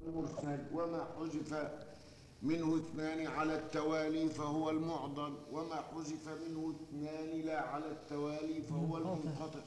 المرسل وما حذف منه اثنان على التوالي فهو المعضل وما حذف منه اثنان لا على التوالي فهو المنقطع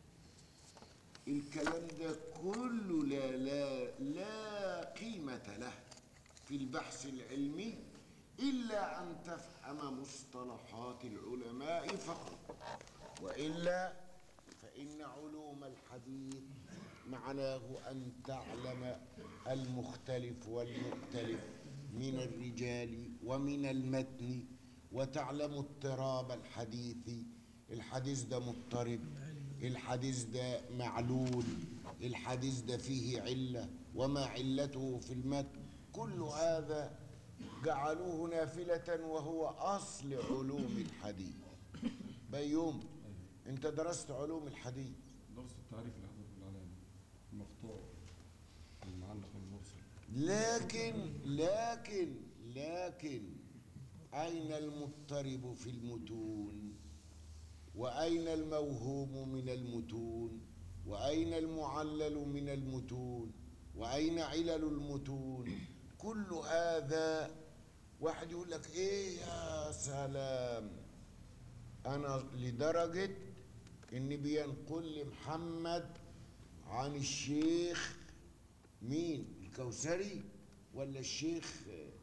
الكلام ده كله لا لا لا قيمة له في البحث العلمي إلا أن تفهم مصطلحات العلماء فقط وإلا فإن علوم الحديث معناه أن تعلم المختلف والمختلف من الرجال ومن المتن وتعلم اضطراب الحديث الحديث ده مضطرب الحديث ده معلول الحديث ده فيه علة وما علته في المتن كل هذا جعلوه نافلة وهو أصل علوم الحديث بيوم انت درست علوم الحديث درس التعريف اللي حضرتك بتقول عليه المختار المعلق المرسل لكن لكن لكن أين المضطرب في المتون وأين الموهوم من المتون وأين المعلل من المتون وأين علل المتون كل هذا واحد يقول لك إيه يا سلام أنا لدرجة إن بينقل لي محمد عن الشيخ مين الكوثري ولا الشيخ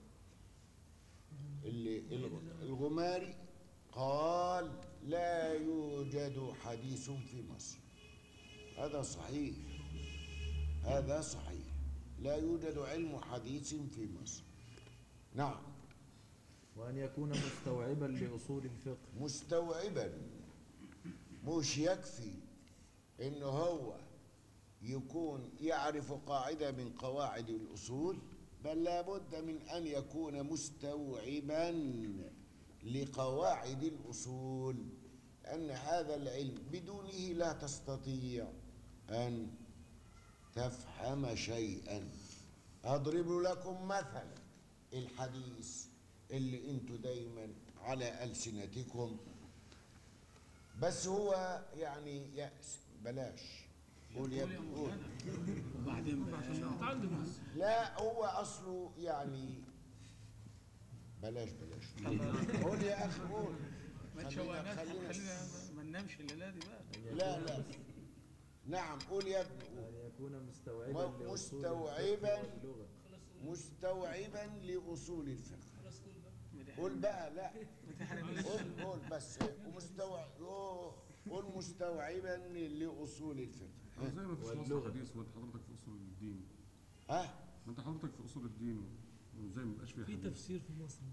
اللي الغماري قال لا يوجد حديث في مصر هذا صحيح هذا صحيح لا يوجد علم حديث في مصر نعم وأن يكون مستوعبا لأصول الفقه مستوعبا مش يكفي ان هو يكون يعرف قاعدة من قواعد الأصول بل لابد من أن يكون مستوعبا لقواعد الأصول أن هذا العلم بدونه لا تستطيع أن تفهم شيئا أضرب لكم مثلا الحديث اللي انتوا دايما على ألسنتكم بس هو يعني يأس بلاش قول يا ابني قول وبعدين بقى متعلم بس لا هو اصله يعني بلاش بلاش قول يا اخي قول ما خلينا- تشوهناش خلينا- خلينا ما ننامش الليله دي بقى أن يكون لا لا نعم قول يا ابني قول. أن يكون مستوعبا و- لأصول مستوعباً. الفقه واللغة مستوعبا لاصول الفقه ما دي قول بقى لا ما دي حاجة قول قول بس ومستوعب قول مستوعبا لاصول الفقه هو زي ما فيش مصر واللغة. حديث وانت حضرتك في اصول الدين ها ما انت حضرتك في اصول الدين وزي ما بقاش فيه في حديث تفسير في مصر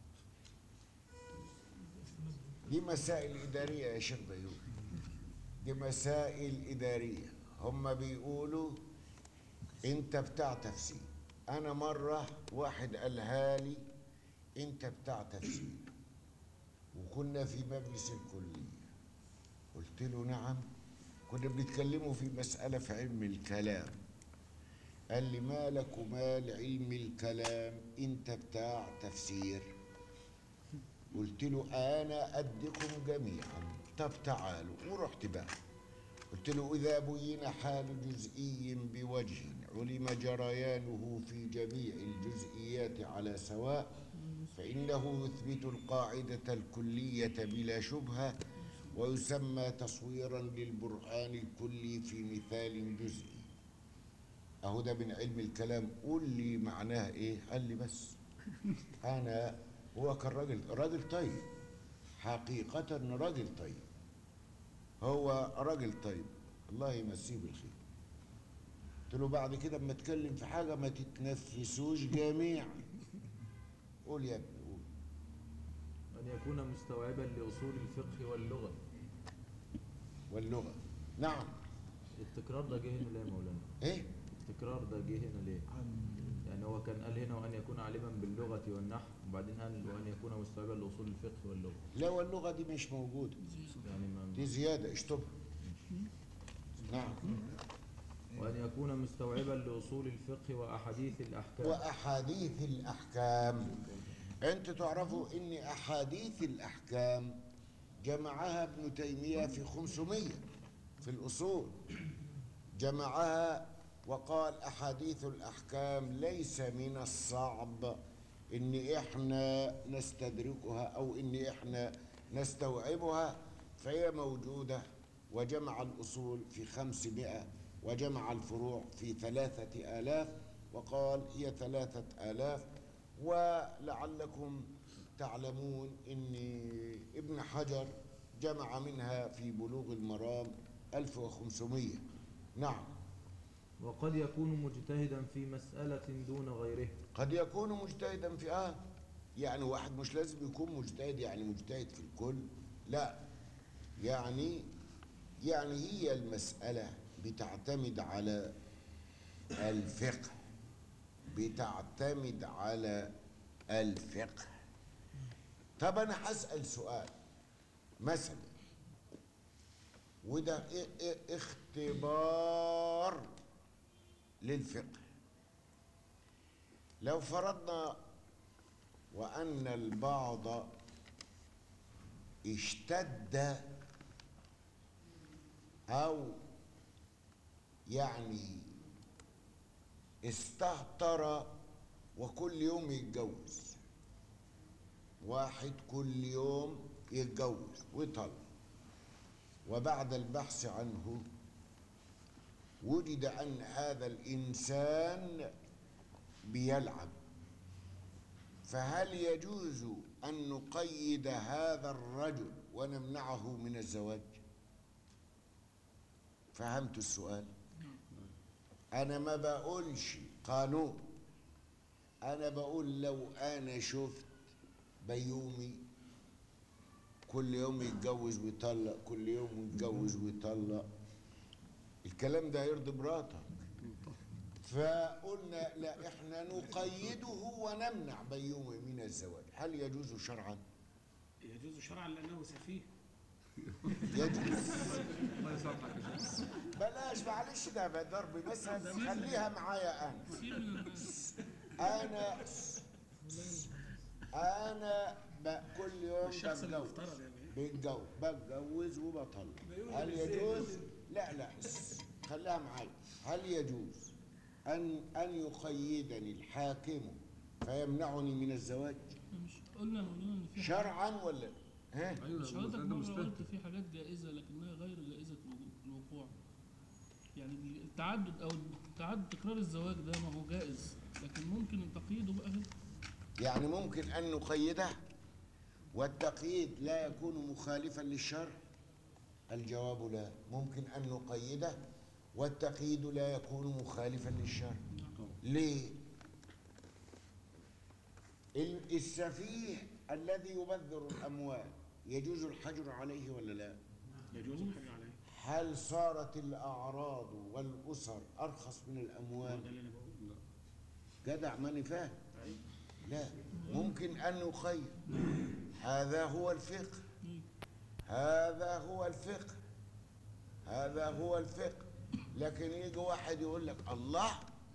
دي مسائل إدارية يا شيخ بيوم دي مسائل إدارية هم بيقولوا أنت بتاع تفسير أنا مرة واحد قالها لي أنت بتاع تفسير وكنا في مجلس الكلية قلت له نعم كنا بنتكلموا في مسألة في علم الكلام قال لي مالك ومال علم الكلام أنت بتاع تفسير قلت له انا قدكم جميعا طب تعالوا ورحت بقى قلت له اذا بين حال جزئي بوجه علم جريانه في جميع الجزئيات على سواء فانه يثبت القاعده الكليه بلا شبهه ويسمى تصويرا للبرهان الكلي في مثال جزئي اهو ده من علم الكلام قول لي معناها ايه قال لي بس انا هو كان راجل راجل طيب حقيقة راجل طيب هو راجل طيب الله يمسيه بالخير قلت له بعد كده اما اتكلم في حاجة ما تتنفسوش جميعا قول يا ابني قول أن يكون مستوعبا لأصول الفقه واللغة واللغة نعم التكرار ده جه هنا ليه يا مولانا ايه التكرار ده جه هنا ليه يعني هو كان قال هنا وأن يكون عالما باللغة والنحو وبعدين قال وأن يكون مستوعبا لأصول الفقه واللغة لا واللغة دي مش موجودة يعني ما دي زيادة اشطبها نعم وأن يكون مستوعبا لأصول الفقه وأحاديث الأحكام وأحاديث الأحكام أنت تعرفوا أن أحاديث الأحكام جمعها ابن تيمية في 500 في الأصول جمعها وقال أحاديث الأحكام ليس من الصعب إن إحنا نستدركها أو إن إحنا نستوعبها فهي موجودة وجمع الأصول في خمسمائة وجمع الفروع في ثلاثة آلاف وقال هي ثلاثة آلاف ولعلكم تعلمون ان ابن حجر جمع منها في بلوغ المرام 1500 نعم وقد يكون مجتهدا في مسألة دون غيره قد يكون مجتهدا في اه يعني واحد مش لازم يكون مجتهد يعني مجتهد في الكل لا يعني يعني هي المسألة بتعتمد على الفقه بتعتمد على الفقه طب انا هسأل سؤال مثلا وده ا- ا- اختبار للفقه لو فرضنا وأن البعض اشتد أو يعني استهتر وكل يوم يتجوز واحد كل يوم يتجوز ويطلق وبعد البحث عنه وجد أن هذا الإنسان بيلعب فهل يجوز أن نقيد هذا الرجل ونمنعه من الزواج فهمت السؤال أنا ما بقولش قانون أنا بقول لو أنا شفت بيومي كل يوم يتجوز ويطلق كل يوم يتجوز ويطلق الكلام ده هيرضي مراتك فقلنا لا احنا نقيده ونمنع بيومي من الزواج هل يجوز شرعا يجوز شرعا لانه سفيه يجوز الله يسامحك يا شيخ بلاش معلش ده بقى ضرب مثل خليها معايا انا كثير من الناس انا انا ب- كل يوم الشخص بتجوز المفترض يعني بتجوز بتجوز وبطلق هل يجوز لا لا خليها معايا هل يجوز ان ان يقيدني الحاكم فيمنعني من الزواج مش قلنا قلنا ان في شرعا ولا ها ايوه مش ده حضرتك مره مستهتر قلت في حاجات جائزه لكنها غير جائزه الوقوع يعني التعدد او تعدد تكرار الزواج ده ما هو جائز لكن ممكن تقييده بقى هنا يعني ممكن ان نقيده والتقييد لا يكون مخالفا للشرع الجواب لا ممكن ان نقيده والتقييد لا يكون مخالفا للشرع ليه ال- السفيه الذي يبذر الاموال يجوز الحجر عليه ولا لا يجوز الحج عليه هل صارت الاعراض والاسر ارخص من هو الاموال ده اللي انا بقوله جدع ماني فاهم أيوة. لا ممكن أن نقيد هذا هو الفقه أيوة. هذا هو الفقه هذا هو الفقه لكن يجي واحد يقول لك الله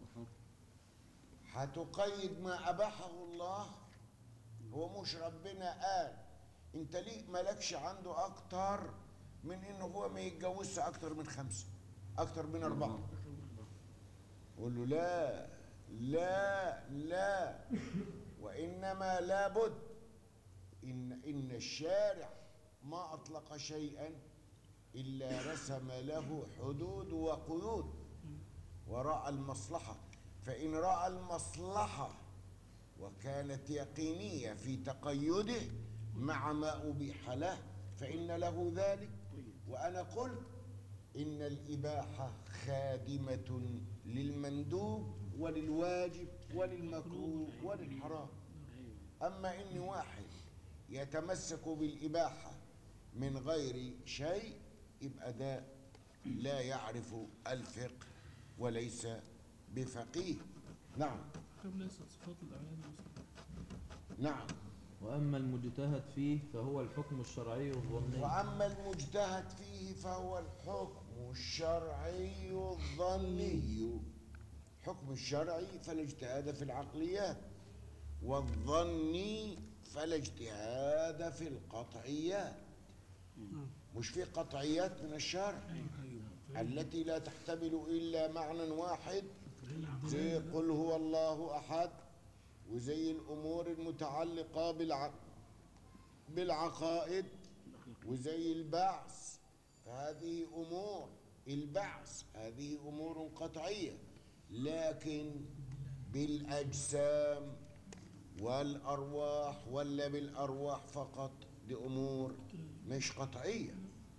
هتقيد ما أباحه الله هو مش ربنا قال انت ليه مالكش عنده اكتر من انه هو ما يتجوزش اكتر من خمسة اكتر من اربعة قول له لا لا لا وإنما لابد إن إن الشارع ما أطلق شيئا إلا رسم له حدود وقيود وراء المصلحة فإن رأى المصلحة وكانت يقينية في تقيده مع ما أبيح له فإن له ذلك وأنا قلت إن الإباحة خادمة للمندوب وللواجب وللمكروه وللحرام أما إن واحد يتمسك بالإباحة من غير شيء يبقى ده لا يعرف الفقه وليس بفقيه نعم كم ليست صفات الاعيان المسلمة. نعم وأما المجتهد فيه فهو الحكم الشرعي الظني وأما المجتهد فيه فهو الحكم الشرعي الظني الحكم الشرعي فلا اجتهاد في العقليات والظني فلا اجتهاد في القطعيات مش في قطعيات من الشرع التي لا تحتمل إلا معنى واحد زي قل هو الله أحد وزي الأمور المتعلقة بالع... بالعقائد وزي البعث فهذه أمور البعث هذه أمور قطعية لكن بالأجسام والأرواح ولا بالأرواح فقط دي أمور مش قطعية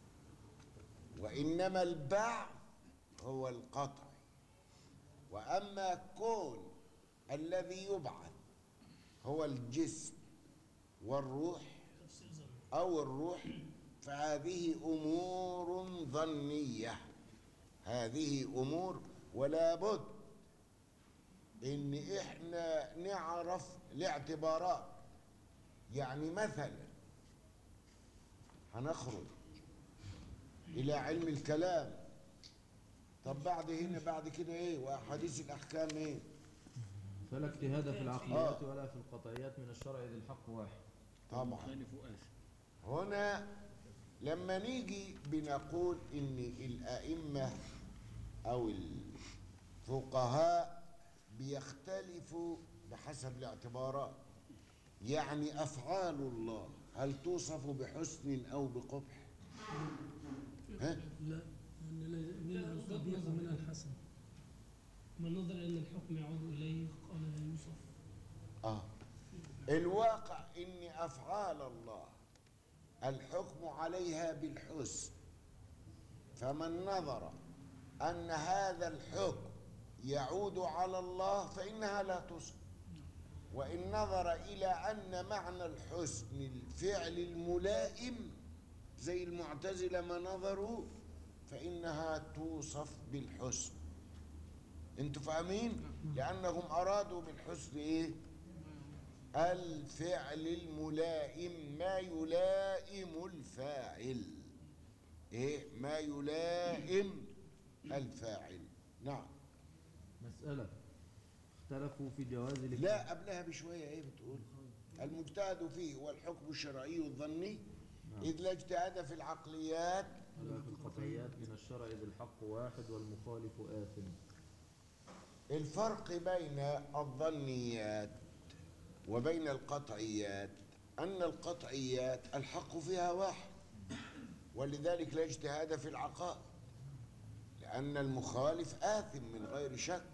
وإنما البعث هو القطع وأما كون الذي يبعث هو الجسم والروح أو الروح فهذه أمور ظنية هذه أمور ولا بد إن إحنا نعرف الاعتبارات يعني مثلا هنخرج إلى علم الكلام طب بعد هنا بعد كده إيه وأحاديث الأحكام إيه فلا اجتهاد في العقليات ولا في القطعيات من الشرع إذ الحق واحد طبعا خالف آثم هنا لما نيجي بنقول ان الائمه او الفقهاء بيختلفوا بحسب الاعتبارات يعني افعال الله هل توصف بحسن او بقبح ها لا لأن من الضبط من الحسن من نظر أن الحكم يعود إليه قال لا يوصف اه الواقع ان افعال الله الحكم عليها بالحسن فمن نظر ان هذا الحكم يعود على الله فانها لا تصب وان نظر الى ان معنى الحسن الفعل الملائم زي المعتزله ما نظروا فانها توصف بالحسن انتوا فاهمين لانهم ارادوا بالحسن ايه الفعل الملائم ما يلائم الفاعل ايه ما يلائم الفاعل نعم مسألة اختلفوا في جواز الاجتهاد لا قبلها بشويه ايه بتقول المجتهد فيه هو الحكم الشرعي الظني اذ لا اجتهاد في العقليات ولا في القطعيات من الشرع إذ الحق واحد والمخالف آثم الفرق بين الظنيات وبين القطعيات أن القطعيات الحق فيها واحد ولذلك لا اجتهاد في العقائد لأن المخالف آثم من غير شك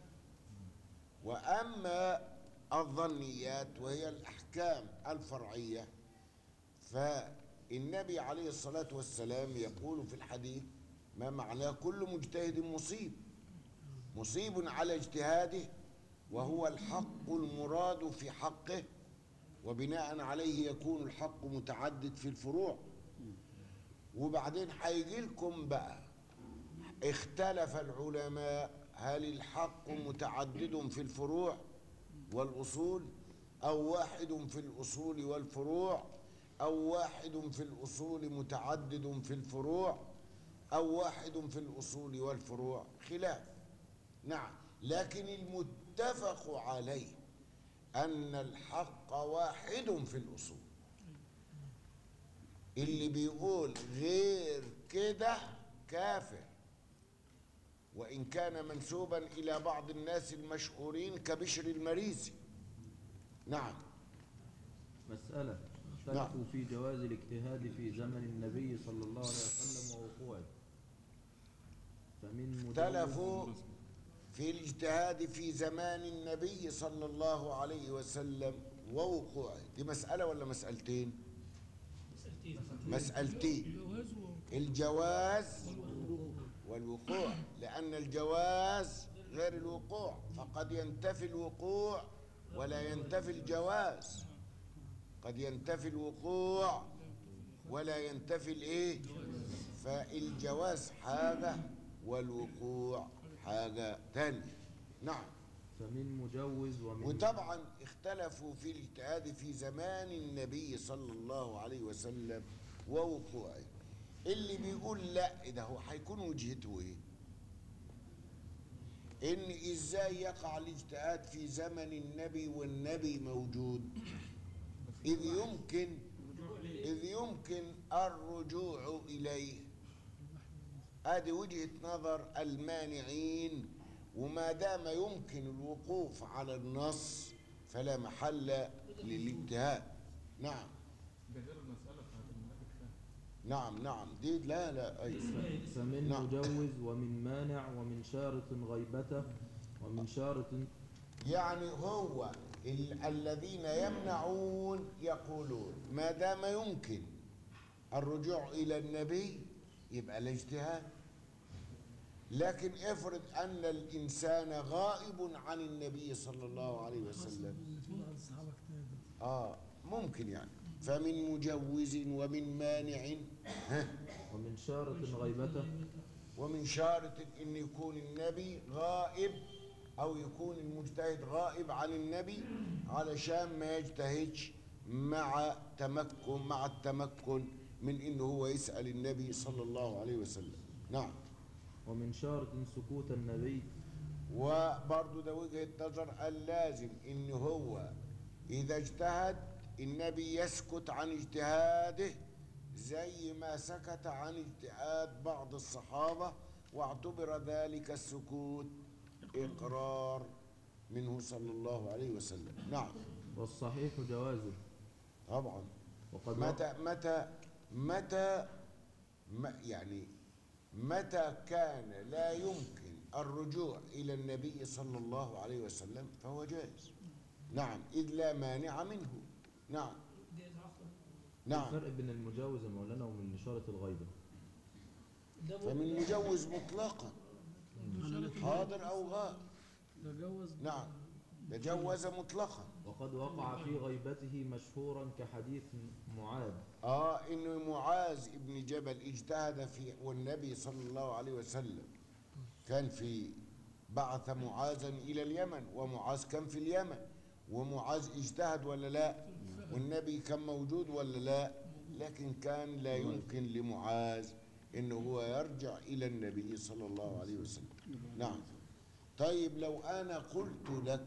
وأما الظنيات وهي الأحكام الفرعية فالنبي عليه الصلاة والسلام يقول في الحديث ما معناه كل مجتهد مصيب مصيب على اجتهاده وهو الحق المراد في حقه وبناء عليه يكون الحق متعدد في الفروع وبعدين هيجي لكم بقى اختلف العلماء هل الحق متعدد في الفروع والأصول أو واحد في الأصول والفروع أو واحد في الأصول متعدد في الفروع أو واحد في الأصول والفروع خلاف نعم لكن المتفق عليه أن الحق واحد في الأصول اللي بيقول غير كده كافر وإن كان منسوبا إلى بعض الناس المشهورين كبشر المريسي نعم مسألة اختلفوا في جواز الاجتهاد في زمن النبي صلى الله عليه وسلم ووقوعه فمن مجوز اختلفوا في الاجتهاد في زمان النبي صلى الله عليه وسلم ووقوعه دي مسألة ولا مسألتين مسألتين مسألتين جواز و- الجواز والوقوع لأن الجواز غير الوقوع فقد ينتفي الوقوع ولا ينتفي الجواز قد ينتفي الوقوع ولا ينتفي الايه فالجواز حاجة والوقوع حاجة تانية نعم فمن مجوز ومن وطبعا اختلفوا في الاجتهاد في زمان النبي صلى الله عليه وسلم ووقوعه اللي بيقول لا ده هو هيكون وجهته ايه ان ازاي يقع الاجتهاد في زمن النبي والنبي موجود اذ يمكن اذ يمكن الرجوع اليه ادي وجهة نظر المانعين وما دام يمكن الوقوف على النص فلا محل للاجتهاد نعم ده غير المسألة بتاعت المنافق فاهم نعم نعم دي لا لا أي فمن نعم. مجوز ومن مانع ومن شارط غيبته ومن شارط يعني هو ال- الذين يمنعون يقولون ما دام يمكن الرجوع إلى النبي يبقى الاجتهاد لكن افرض أن الإنسان غائب عن النبي صلى الله عليه وسلم اللي في بعض الصحابه كتير ده. آه ممكن يعني فمن مجوز ومن مانع ها ومن شارط غيبته ومن شارط ان يكون النبي غائب او يكون المجتهد غائب عن النبي علشان ما يجتهدش مع تمكن مع التمكن من انه هو يسال النبي صلى الله عليه وسلم نعم ومن شارط سكوت النبي وبرضه ده وجهه نظر اللازم ان هو اذا اجتهد النبي يسكت عن اجتهاده زي ما سكت عن اجتهاد بعض الصحابه واعتبر ذلك السكوت اقرار منه صلى الله عليه وسلم نعم والصحيح جوازه طبعا وقد متى متى متى ما يعني متى كان لا يمكن الرجوع إلى النبي صلى الله عليه وسلم فهو جائز نعم إذ لا مانع منه نعم نعم الفرق بين المجاوز يا مولانا ومن شارط الغيبة ده فمن مجوز مطلقا حاضر أو غائب تجوز نعم تجوز مطلقا وقد وقع في غيبته مشهورا كحديث معاذ اه انه معاذ ابن جبل اجتهد في والنبي صلى الله عليه وسلم كان في بعث معاذا الى اليمن ومعاذ كان في اليمن ومعاذ اجتهد ولا لا والنبي كان موجود ولا لا لكن كان لا يمكن لمعاذ انه هو يرجع الى النبي صلى الله عليه وسلم نعم طيب لو انا قلت لك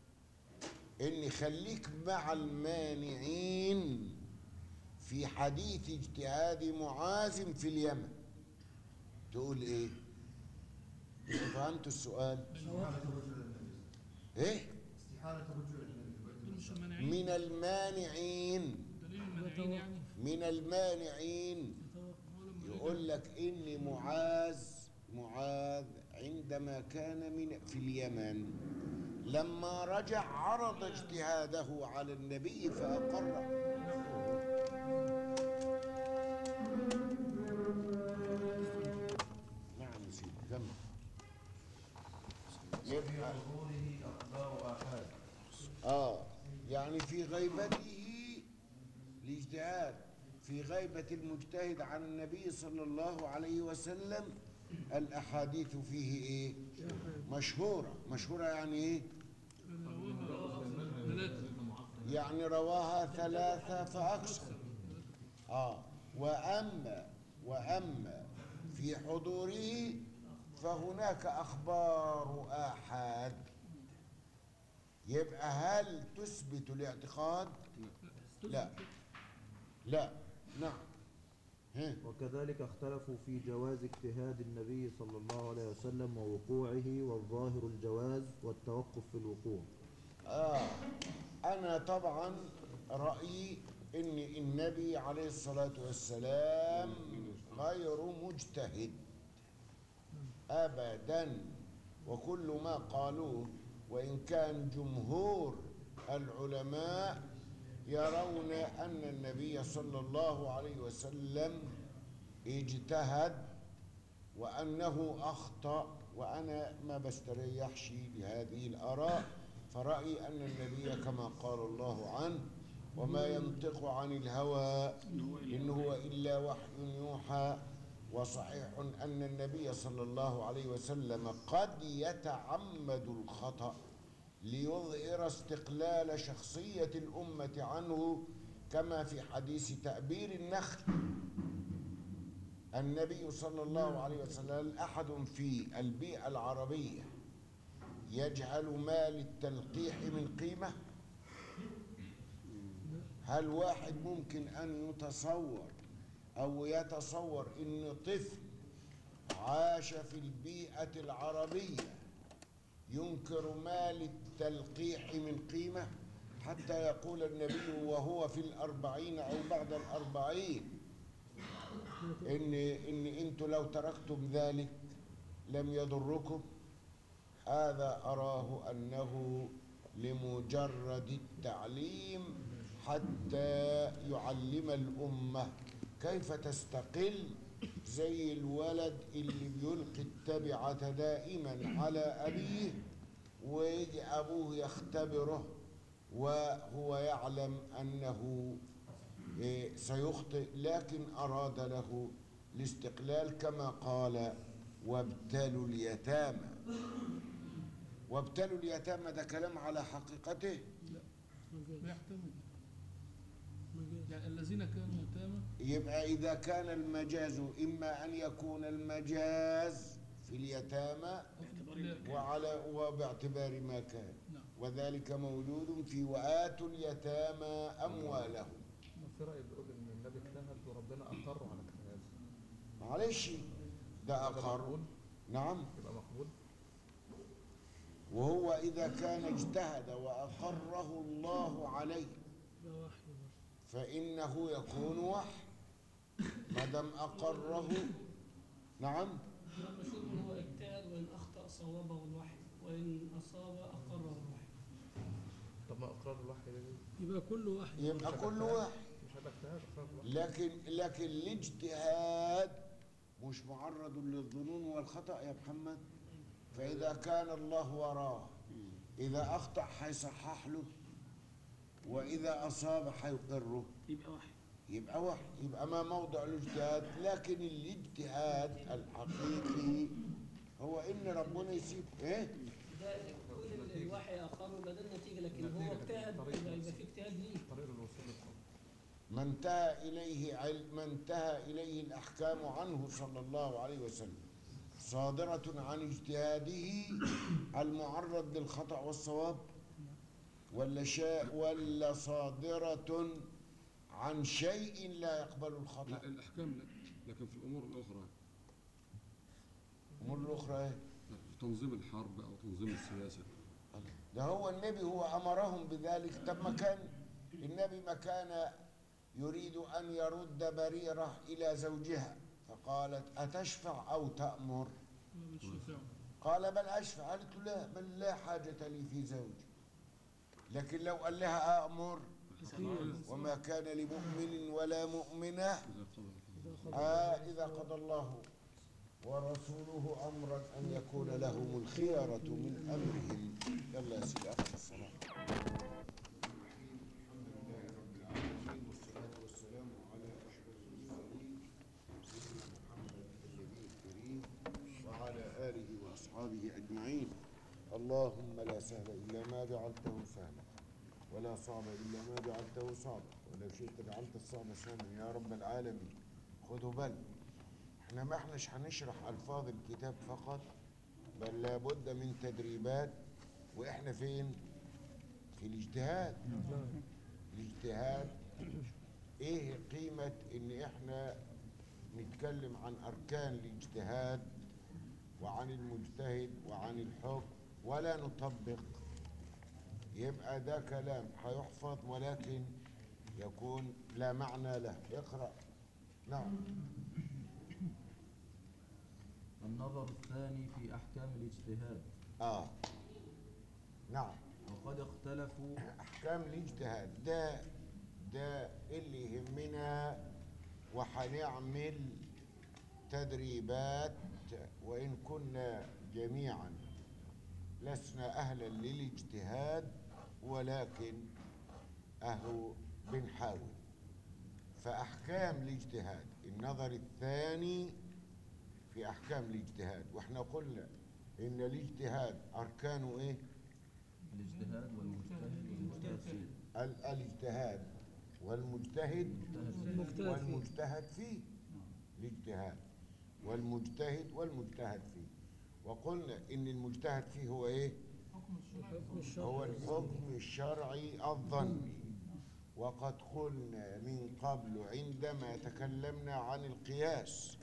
ان خليك مع المانعين في حديث اجتهاد معاذ في اليمن تقول ايه انتوا فهمتوا السؤال ايه استحالة الرجوع للنبي مش المانعين من المانعين دليل المانعين يعني من المانعين هو لما يقول لك ان معاذ معاذ عندما كان من في اليمن لما رجع عرض اجتهاده على النبي فأقره نعم يا سيدي كمل يبقى ظهوره أخبار آحاد اه يعني في غيبته الاجتهاد في غيبة المجتهد عن النبي صلى الله عليه وسلم الأحاديث فيه إيه؟ مشهورة مشهورة يعني إيه؟ يعني رواها ثلاثة فأكثر آه وأما وأما في حضوره فهناك أخبار آحاد يبقى هل تثبت الاعتقاد؟ لا لا نعم ها وكذلك اختلفوا في جواز اجتهاد النبي صلى الله عليه وسلم ووقوعه والظاهر الجواز والتوقف في الوقوع آه أنا طبعا رأيي إن النبي عليه الصلاة والسلام غير مجتهد أبدا وكل ما قالوه وإن كان جمهور العلماء يرون أن النبي صلى الله عليه وسلم اجتهد وأنه أخطأ وأنا ما بستريحش لهذه الآراء فرأيي أن النبي كما قال الله عنه وما ينطق عن الهوى إن هو إلا وحي يوحى وصحيح أن النبي صلى الله عليه وسلم قد يتعمد الخطأ ليظهر استقلال شخصية الأمة عنه كما في حديث تأبير النخل النبي صلى الله عليه وسلم أحد في البيئة العربية يجعل ما للتلقيح من قيمة هل واحد ممكن أن يتصور أو يتصور إن طفل عاش في البيئة العربية ينكر ما للتلقيح من قيمة حتى يقول النبي وهو في الأربعين أو بعد الأربعين إن إن أنتم لو تركتم ذلك لم يضركم هذا أراه أنه لمجرد التعليم حتى يعلم الأمة كيف تستقل زي الولد اللي بيلقي التبعة دائما على أبيه ويجي أبوه يختبره وهو يعلم أنه إيه، سيخطئ لكن أراد له الاستقلال كما قال وابتلوا اليتامى وابتلوا اليتامى ده كلام على حقيقته بيحتمل يعني الذين كانوا يتامى يبقى إذا كان المجاز إما أن يكون المجاز في اليتامى لا. وعلى وباعتبار ما كان نعم. وذلك موجود في وآتوا اليتامى أموالهم في رأي بيقول إن النبي اجتهد وربنا أقره على اجتهاده معلش ده أقر نعم يبقى مقبول وهو إذا كان اجتهد وأقره الله عليه ده وحي برضه. فإنه يكون وحي ما دام أقره نعم لما شوف ان هو اجتهد وان اخطا صوابه الوحي وان اصاب اقره الوحي طب ما إقرار الوحي ده ليه؟ يبقى كله وحي يبقى كل وحي مش هيبقى اجتهاد إقرار الوحي لكن لكن الاجتهاد مش معرض للظنون والخطأ يا محمد فإذا كان الله وراه إذا أخطأ هيصحح له وإذا أصاب هيقره يبقى واحد يبقى وحي يبقى ما موضع الاجتهاد لكن الاجتهاد الحقيقي هو إن ربنا يسيب إيه؟ ده كل الوحي اقره يبقى ده النتيجه لكن هو اجتهد يبقى يبقى في اجتهاد ليه طريق الوصول للحق ما انتهى إليه علم ما انتهى إليه الأحكام عنه صلى الله عليه وسلم صادرة عن اجتهاده المعرض للخطأ والصواب ولا شاء ولا صادرة عن شيء لا يقبل لا الخطأ الأحكام لا لكن في الأمور الأخرى أمور الأخرى إيه؟ في تنظيم الحرب أو تنظيم السياسة ده هو النبي هو أمرهم بذلك طب ما كان النبي ما كان يريد أن يرد بريرة إلى زوجها فقالت أتشفع أو تأمر ما بتشفعوا قال بل أشفع قالت له لا بل لا حاجة لي في زوجي لكن لو قال لها أأمر وما كان لمؤمن ولا مؤمنة إذا قضى آه إذا قضى الله ورسوله أمرا أن يكون لهم الخيرة من أمرهم يلا يا سيدي أخذ الصلاة الحمد لله رب العالمين والصلاة والسلام على أشرف المرسلين سيدنا محمد النبي الكريم وعلى آله وأصحابه أجمعين اللهم لا سهل إلا ما جعلته سهلا ولا صعب إلا ما جعلته صعبا ولو شئت جعلت الصعب سهلا يا رب العالمين خدوا بالك احنا ما احناش هنشرح ألفاظ الكتاب فقط بل لابد من تدريبات واحنا فين في الاجتهاد الاجتهاد ايه قيمة ان احنا نتكلم عن اركان الاجتهاد وعن المجتهد وعن الحكم ولا نطبق يبقى ده كلام هيحفظ ولكن يكون لا معنى له اقرأ نعم النظر الثاني في أحكام الاجتهاد اه نعم وقد اختلفوا احكام الاجتهاد ده ده اللي يهمنا وهنعمل تدريبات وان كنا جميعا لسنا اهلا للاجتهاد ولكن اهو بنحاول فاحكام الاجتهاد النظر الثاني في احكام الاجتهاد واحنا قلنا ان الاجتهاد اركانه ايه الاجتهاد والمجتهد والمجتهد فيه ال- الاجتهاد والمجتهد والمجتهد فيه الاجتهاد والمجتهد والمجتهد فيه وقلنا ان المجتهد فيه هو ايه هو الحكم الشرعي الظني وقد قلنا من قبل عندما تكلمنا عن القياس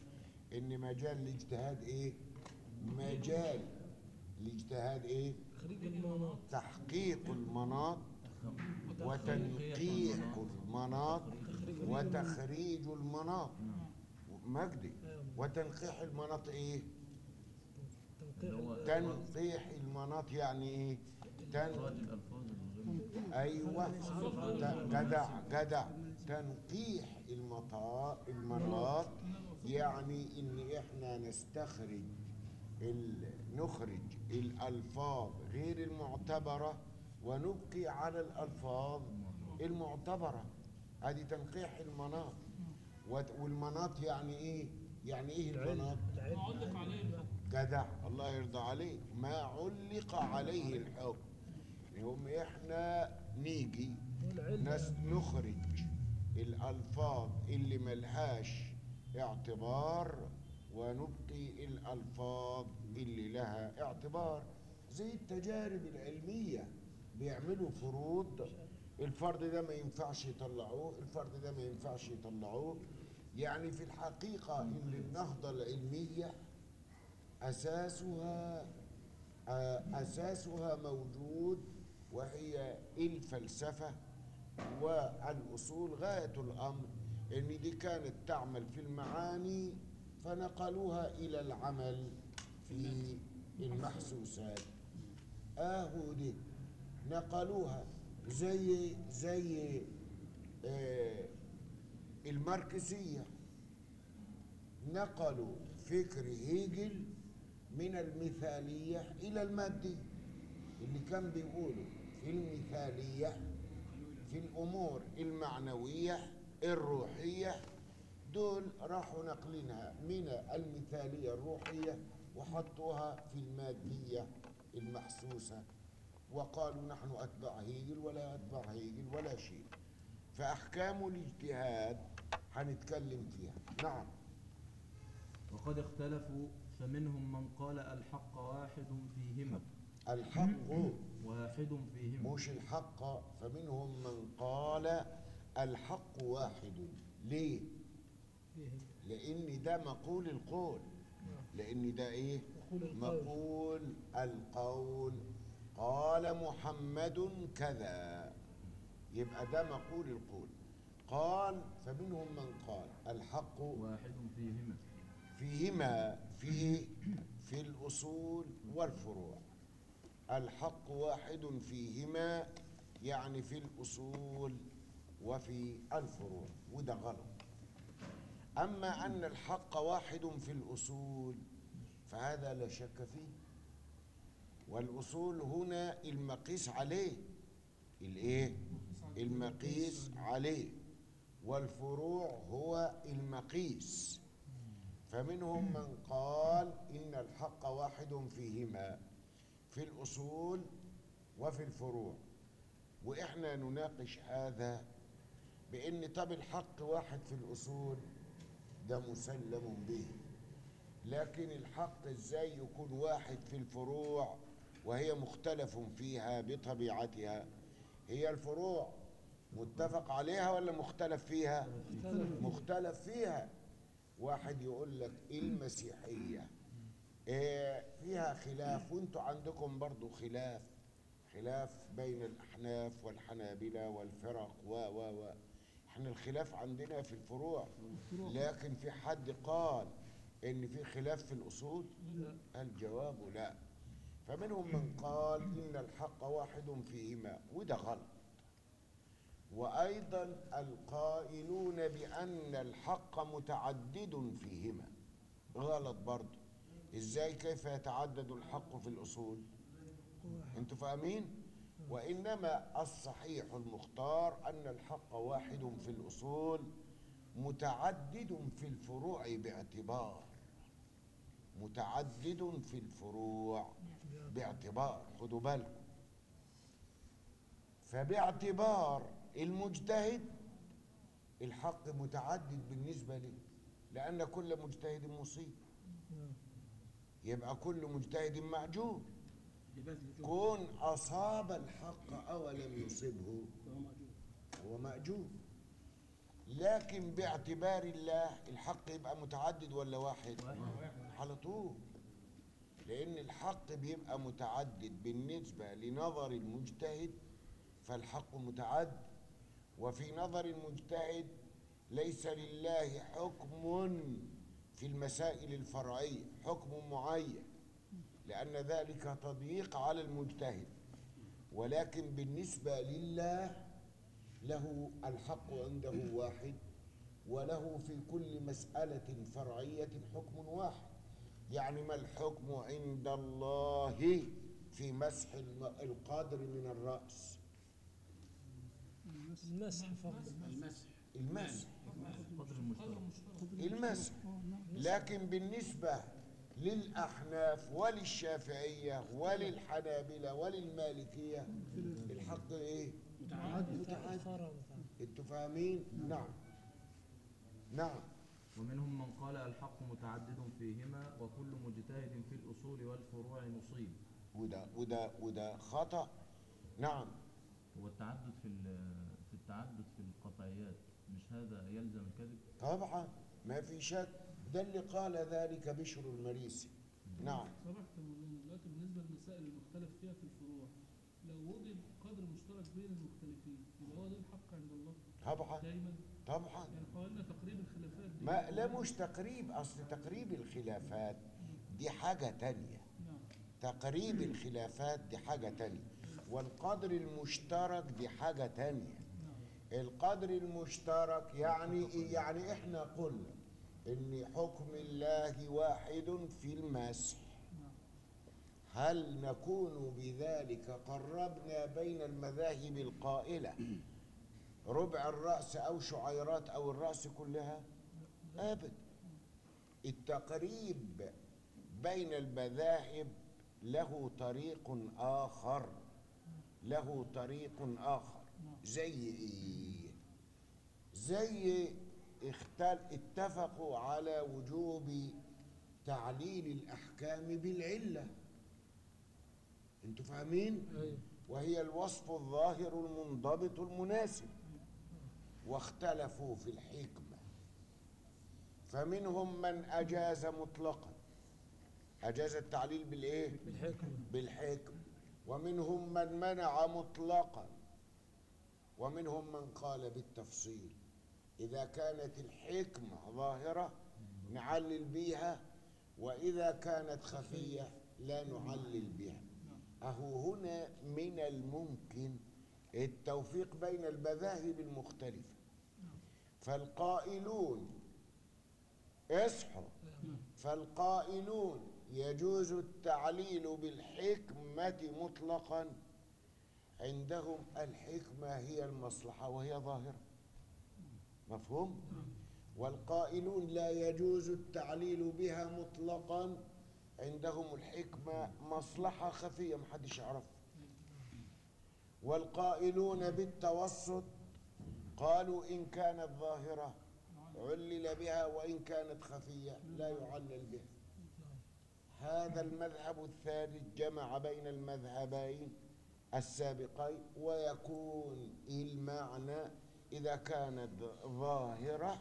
ان مجال الاجتهاد ايه مجال الاجتهاد ايه تخريج المناط تحقيق المناط وتنقيح المناط وتخريج المناط مجدي وتنقيح المناط ايه تنقيح تنقيح المناط يعني ايه تن إخراج الألفاظ الغير ايوه ت- جدع جدع تنقيح المطا المناط يعني ان احنا نستخرج ال... نخرج الالفاظ غير المعتبره ونبقي على الالفاظ المعتبره ادي تنقيح المناط وت- والمناط يعني ايه يعني ايه المناط معلق عليه الحكم جدع الله يرضى عليك ما علق عليه الحكم يوم احنا نيجي ناس نخرج الالفاظ اللي ملهاش اعتبار ونبقي الالفاظ اللي لها اعتبار زي التجارب العلميه بيعملوا فروض الفرد ده ما ينفعش يطلعوه الفرد ده ما ينفعش يطلعوه يعني في الحقيقه ان النهضه العلميه أساسها آه، أساسها موجود وهي الفلسفة والأصول غاية الأمر إن دي كانت تعمل في المعاني فنقلوها إلى العمل في المحسوسات آهو دي نقلوها زي زي آه الماركسية نقلوا فكر هيجل من المثالية إلى المادية اللي كان بيقولوا في المثالية في الأمور المعنوية الروحية دول راحوا نقلينها من المثالية الروحية وحطوها في المادية المحسوسة وقالوا نحن أتباع هيجل ولا أتباع هيجل ولا شيء فأحكام الاجتهاد هنتكلم فيها نعم وقد اختلفوا فمنهم من قال الحق واحد فيهما الحق واحد فيهما مش الحق فمنهم من قال الحق واحد ليه لان ده مقول القول لان ده ايه مقول القول قال محمد كذا يبقى ده مقول القول قال فمنهم من قال الحق واحد فيهما فيهما في في الأصول والفروع الحق واحد فيهما يعني في الأصول وفي الفروع وده غلط أما أن الحق واحد في الأصول فهذا لا شك فيه والأصول هنا المقيس عليه الإيه؟ المقيس عليه والفروع هو المقيس فمنهم من قال إن الحق واحد فيهما في الأصول وفي الفروع وإحنا نناقش هذا بأن طب الحق واحد في الأصول ده مسلم به لكن الحق إزاي يكون واحد في الفروع وهي مختلف فيها بطبيعتها هي الفروع متفق عليها ولا مختلف فيها مختلف فيها واحد يقول لك المسيحية إيه فيها خلاف وانتوا عندكم برضو خلاف خلاف بين الأحناف والحنابلة والفرق و و و احنا الخلاف عندنا في الفروع لكن في حد قال ان في خلاف في الأصول الجواب لا فمنهم من قال إن الحق واحد فيهما وده غلط وأيضا القائلون بأن الحق متعدد فيهما غلط برضه إزاي كيف يتعدد الحق في الأصول أنتوا فاهمين وإنما الصحيح المختار أن الحق واحد في الأصول متعدد في الفروع باعتبار متعدد في الفروع باعتبار خدوا بالكم فباعتبار المجتهد الحق متعدد بالنسبة لي لأن كل مجتهد مصيب يبقى كل مجتهد معجور ببذل جهد كون أصاب الحق أو لم يصبه وهو مأجور هو مأجور لكن باعتبار الله الحق يبقى متعدد ولا واحد على طول لأن الحق بيبقى متعدد بالنسبة لنظر المجتهد فالحق متعدد وفي نظر المجتهد ليس لله حكم في المسائل الفرعية حكم معين لأن ذلك تضييق على المجتهد ولكن بالنسبة لله له الحق عنده واحد وله في كل مسألة فرعية حكم واحد يعني ما الحكم عند الله في مسح الم- القدر من الرأس المسح فقط المسح المسح قدر المشترك المسح لكن بالنسبة للأحناف وللشافعية وللحنابلة وللمالكية الحق إيه؟ متعدد فرع متعدد أنتوا فاهمين؟ نعم نعم ومنهم من قال الحق متعدد فيهما وكل مجتهد في الأصول والفروع مصيب وده وده وده خطأ نعم هو التعدد في ال- في التعدد في القطعيات مش هذا يلزم الكذب طبعا ما في شك ده اللي قال ذلك بشر المريسي نعم سمحت يا مولانا دلوقتي بالنسبه للمسائل المختلف فيها في الفروع لو وجد قدر مشترك بين المختلفين يبقى هو ده الحق عند الله طبعا دايما طبعا يعني قولنا تقريب الخلافات دي ما لا مش تقريب أصل تقريب الخلافات دي حاجة تانية نعم تقريب الخلافات دي حاجة تانية والقدر المشترك دي حاجة تانية القدر المشترك يعني إيه؟ يعني احنا قلنا ان حكم الله واحد في المسح هل نكون بذلك قربنا بين المذاهب القائلة ربع الرأس أو شعيرات أو الرأس كلها أبدا التقريب بين المذاهب له طريق آخر له طريق آخر زي إيه؟ زي اختل اتفقوا على وجوب تعليل الأحكام بالعلة انتوا فاهمين؟ ايوه وهي الوصف الظاهر المنضبط المناسب واختلفوا في الحكمة فمنهم من أجاز مطلقا أجاز التعليل بالإيه؟ بالحكمة بالحكم ومنهم من منع مطلقا ومنهم من قال بالتفصيل إذا كانت الحكمة ظاهرة نعلل بها وإذا كانت خفية لا نعلل بها أهو هنا من الممكن التوفيق بين المذاهب المختلفة فالقائلون اصحوا فالقائلون يجوز التعليل بالحكمة مطلقا عندهم الحكمة هي المصلحة وهي ظاهرة مفهوم؟ والقائلون لا يجوز التعليل بها مطلقا عندهم الحكمة مصلحة خفية محدش يعرفها والقائلون بالتوسط قالوا إن كانت ظاهرة علل بها وإن كانت خفية لا يعلل بها هذا المذهب الثالث جمع بين المذهبين السابقين ويكون المعنى إذا كانت ظاهرة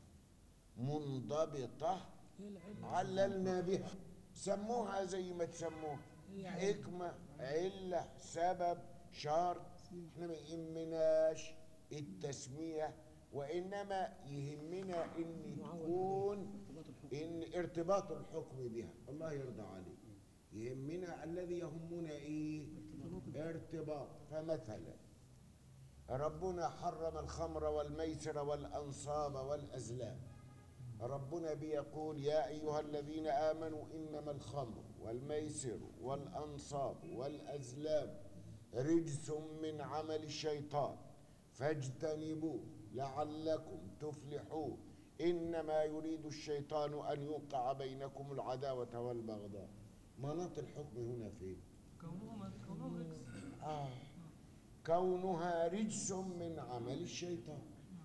منضبطة هي العلة عللنا بها سموها زي ما تسموها هي علة. حكمة علة سبب شرط احنا ما يهمناش التسمية وإنما يهمنا إن تكون إن ارتباط الحكم بها الله يرضى عليك يهمنا الذي يهمنا إيه ارتباط فمثلا ربنا حرم الخمر والميسر والأنصاب والأزلام ربنا بيقول يا أيها الذين آمنوا إنما الخمر والميسر والأنصاب والأزلام رجس من عمل الشيطان فاجتنبوه لعلكم تفلحون إنما يريد الشيطان أن يوقع بينكم العداوة والبغضاء مناط الحكم هنا فين؟ كونهما كونهم رجس آه. كونها رجس من عمل الشيطان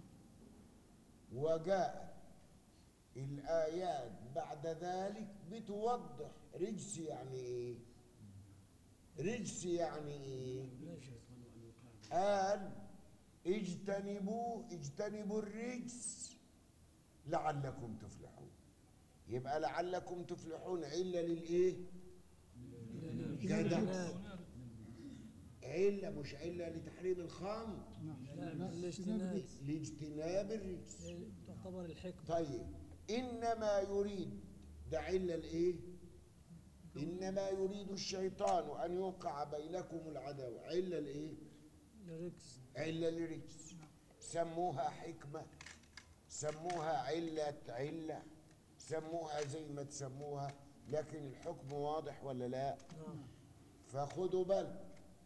وجاءت الآيات بعد ذلك بتوضح رجس يعني إيه رجس يعني إيه قال اجتنبوا اجتنبوا الرجس لعلكم تفلحون يبقى لعلكم تفلحون علة للإيه؟ جدع علة مش علة لتحريم الخمر لا الاجتناب لاجتناب الرجس تعتبر الحكمة طيب إنما يريد ده علة الإيه؟ إنما يريد الشيطان أن يوقع بينكم العداوة علة الإيه؟ الرجس علة لرجس سموها حكمة سموها علة علة سموها زي ما تسموها لكن الحكم واضح ولا لا نعم فخذوا بالكم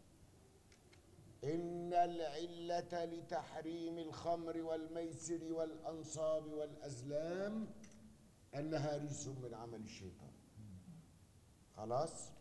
إن العلة لتحريم الخمر والميسر والأنصاب والأزلام أنها رجس من عمل الشيطان خلاص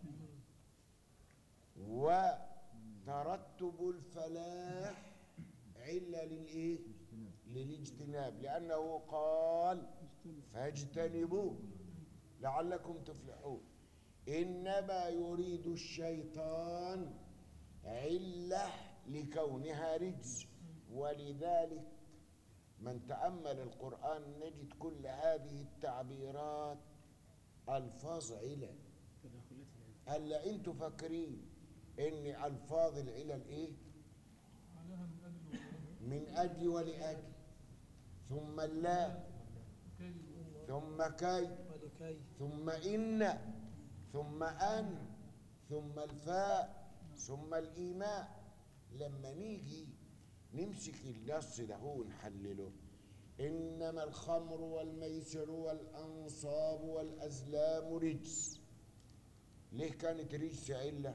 وترتب الفلاح علة للإيه للاجتناب لأنه قال فاجتنبوه لعلكم تفلحون إنما يريد الشيطان علة لكونها رجس ولذلك من تأمل القرآن نجد كل هذه التعبيرات ألفاظ علل تداخلات العلم هلا انتوا فاكرين ان الفاظ العلل ايه عليها من أجل من اجل ولاجل ثم لا كي ثم كي ولكي ثم ان ثم ان ثم الفاء ثم الايماء لما نيجي نمسك النص ده ونحلله انما الخمر والميسر والانصاب والازلام رجس ليه كانت رجس عله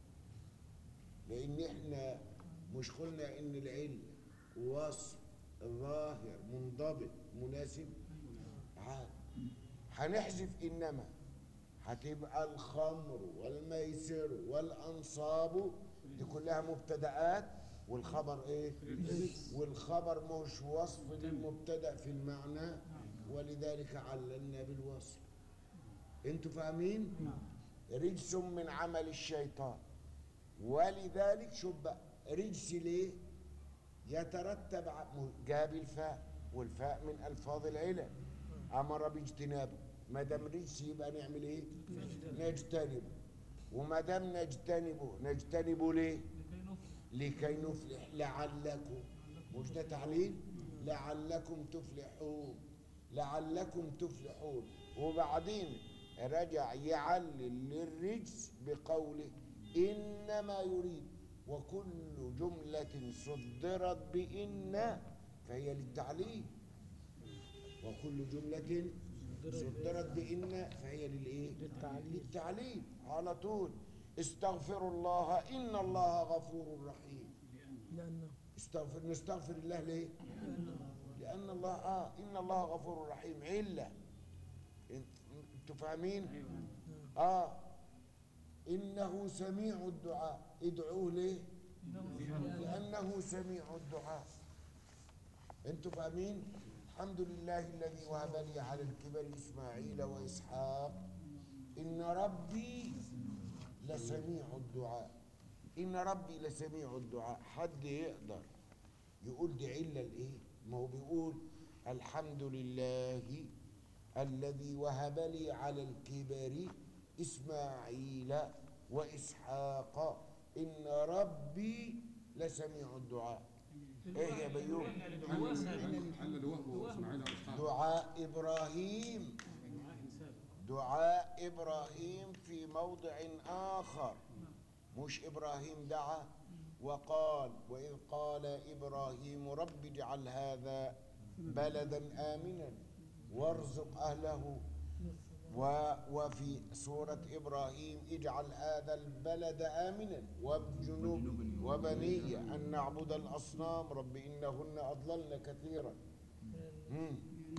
لان احنا مش قلنا ان العله وصف ظاهر منضبط مناسب عاد هنحذف انما هتبقى الخمر والميسر والانصاب دي كلها مبتدآت والخبر ايه والخبر مش وصف للمبتدأ في المعنى ولذلك عللنا بالوصف انتوا فاهمين رجس من عمل الشيطان ولذلك شوف بقى رجس ليه يترتب ع- م- جاب الفاء والفاء من الفاظ العلل امر باجتنابه ما دام رجس يبقى نعمل ايه نجتنبه وما دام نجتنبه نجتنبه ليه لكي نفلح لكي نفلح لعلكم مش ده تعليل لعلكم تفلحون لعلكم تفلحون وبعدين رجع يعلل للرجس بقوله إنما يريد وكل جملة صدرت بإن فهي للتعليل وكل جملة صدرت بإن فهي للإيه؟ للتعليل. للتعليل على طول استغفروا الله إن الله غفور رحيم لأنه استغفر نستغفر الله ليه؟ لأن الله آه إن الله غفور رحيم علة انت- انتوا فاهمين؟ آه إنه سميع الدعاء ادعوه ليه؟ لأنه سميع الدعاء انتوا فاهمين؟ الحمد لله الذي وهب لي على الكبر إسماعيل وإسحاق إن ربي لسميع الدعاء إن ربي لسميع الدعاء حد يقدر يقول دي علة الإيه؟ ما هو بيقول الحمد لله الذي وهب لي على الكبر إسماعيل وإسحاق إن ربي لسميع الدعاء إيه يا بيوم حل حل لوهبه اسماعيل واسحاق دعاء إبراهيم دعاء إبراهيم في موضع آخر مش إبراهيم دعا وقال وإذ قال إبراهيم رب اجعل هذا بلدا آمنا وارزق أهله و وفي سورة إبراهيم اجعل هذا البلد آمنا وابجنبني وبني أن نعبد الأصنام رب إنهن أضللن كثيرا مم.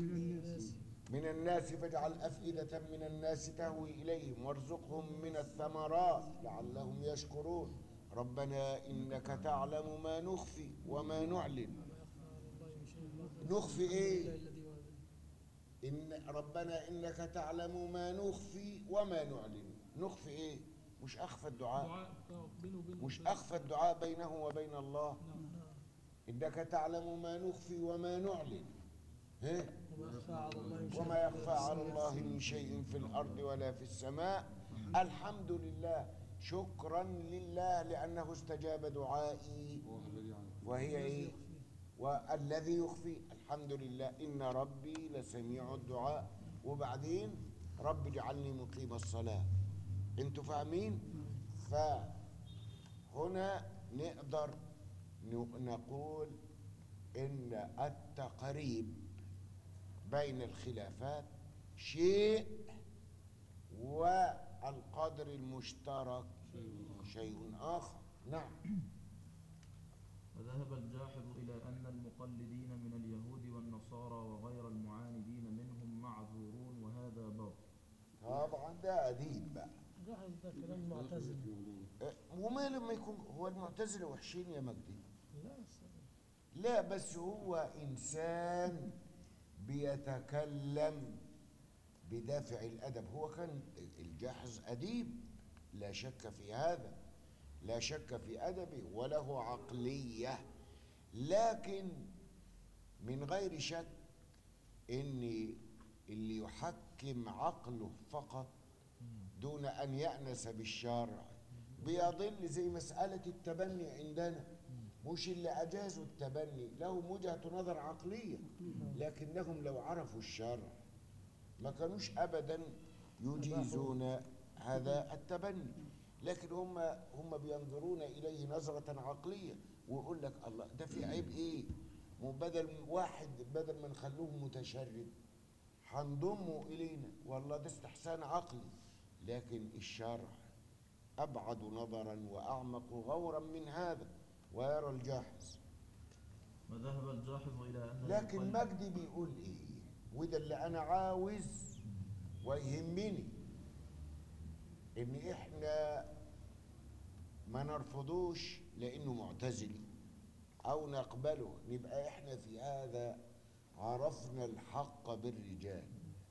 من الناس فاجعل أفئدة من الناس تهوي إليهم وارزقهم من الثمرات لعلهم يشكرون ربنا إنك تعلم ما نخفي وما نعلن نخفي إيه الذي وهب إن ربنا إنك تعلم ما نخفي وما نعلن نخفي إيه مش أخفى الدعاء دعاء آه، بينه وبين مش ربنا. أخفى الدعاء بينه وبين الله نعم إنك تعلم ما نخفي وما نعلن ها؟ وما يخفى على الله من شيء وما يخفى على الله من شيء في الأرض ولا في السماء الحمد لله شكرا لله لأنه استجاب دعائي هو الذي يعلم وهي إيه والذي يخفي الحمد لله إن ربي لسميع الدعاء وبعدين رب اجعلني مقيم الصلاة انتوا فاهمين فهنا نقدر ن- نقول إن التقريب بين الخلافات شيء والقدر المشترك شيء آخر نعم وذهب الجاحظ إلى أن المقلدين من اليهود والنصارى وغير المعاندين منهم معذورون وهذا باطل طبعا ده أديب بقى جاهز ده كلام معتزل أه، وما لما يكون هو المعتزلة وحشين يا مجدي لا أصلاً. لا بس هو إنسان بيتكلم بدافع الأدب هو كان الجاحظ أديب لا شك في هذا لا شك في أدبه وله عقلية لكن من غير شك إن اللي يحكم عقله فقط دون أن يأنس بالشرع بيضل زي مسألة التبني عندنا مش اللي أجازوا التبني لهم وجهة نظر عقلية لكنهم لو عرفوا الشرع ما كانوش أبدا يجيزون هذا التبني لكن هم هم بينظرون إليه نظرة عقلية ويقول لك الله ده في عيب إيه مو بدل واحد بدل ما نخلوه متشرد هنضمه إلينا والله ده استحسان عقلي لكن الشرع أبعد نظرا وأعمق غورا من هذا ويرى الجاحظ وذهب الجاحظ إلى أن لكن المقلد- مجدي بيقول إيه وده اللي أنا عاوز ويهمني إن إحنا ما نرفضوش لأنه معتزلي أو نقبله نبقى إحنا في هذا عرفنا الحق بالرجال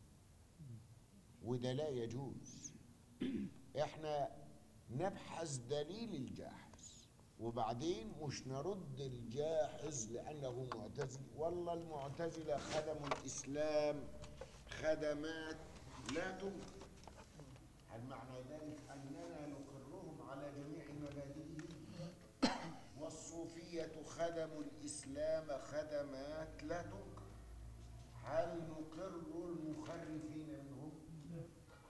وده لا يجوز إحنا نبحث دليل الجاحظ وبعدين مش نرد الجاحظ لأنه معتزل والله المعتزلة خدموا الإسلام خدمات لا تنكر هل معنى ذلك أننا نقرهم على جميع مبادئهم والصوفية خدموا الإسلام خدمات لا تنكر هل نقر المخرفين منهم؟ لا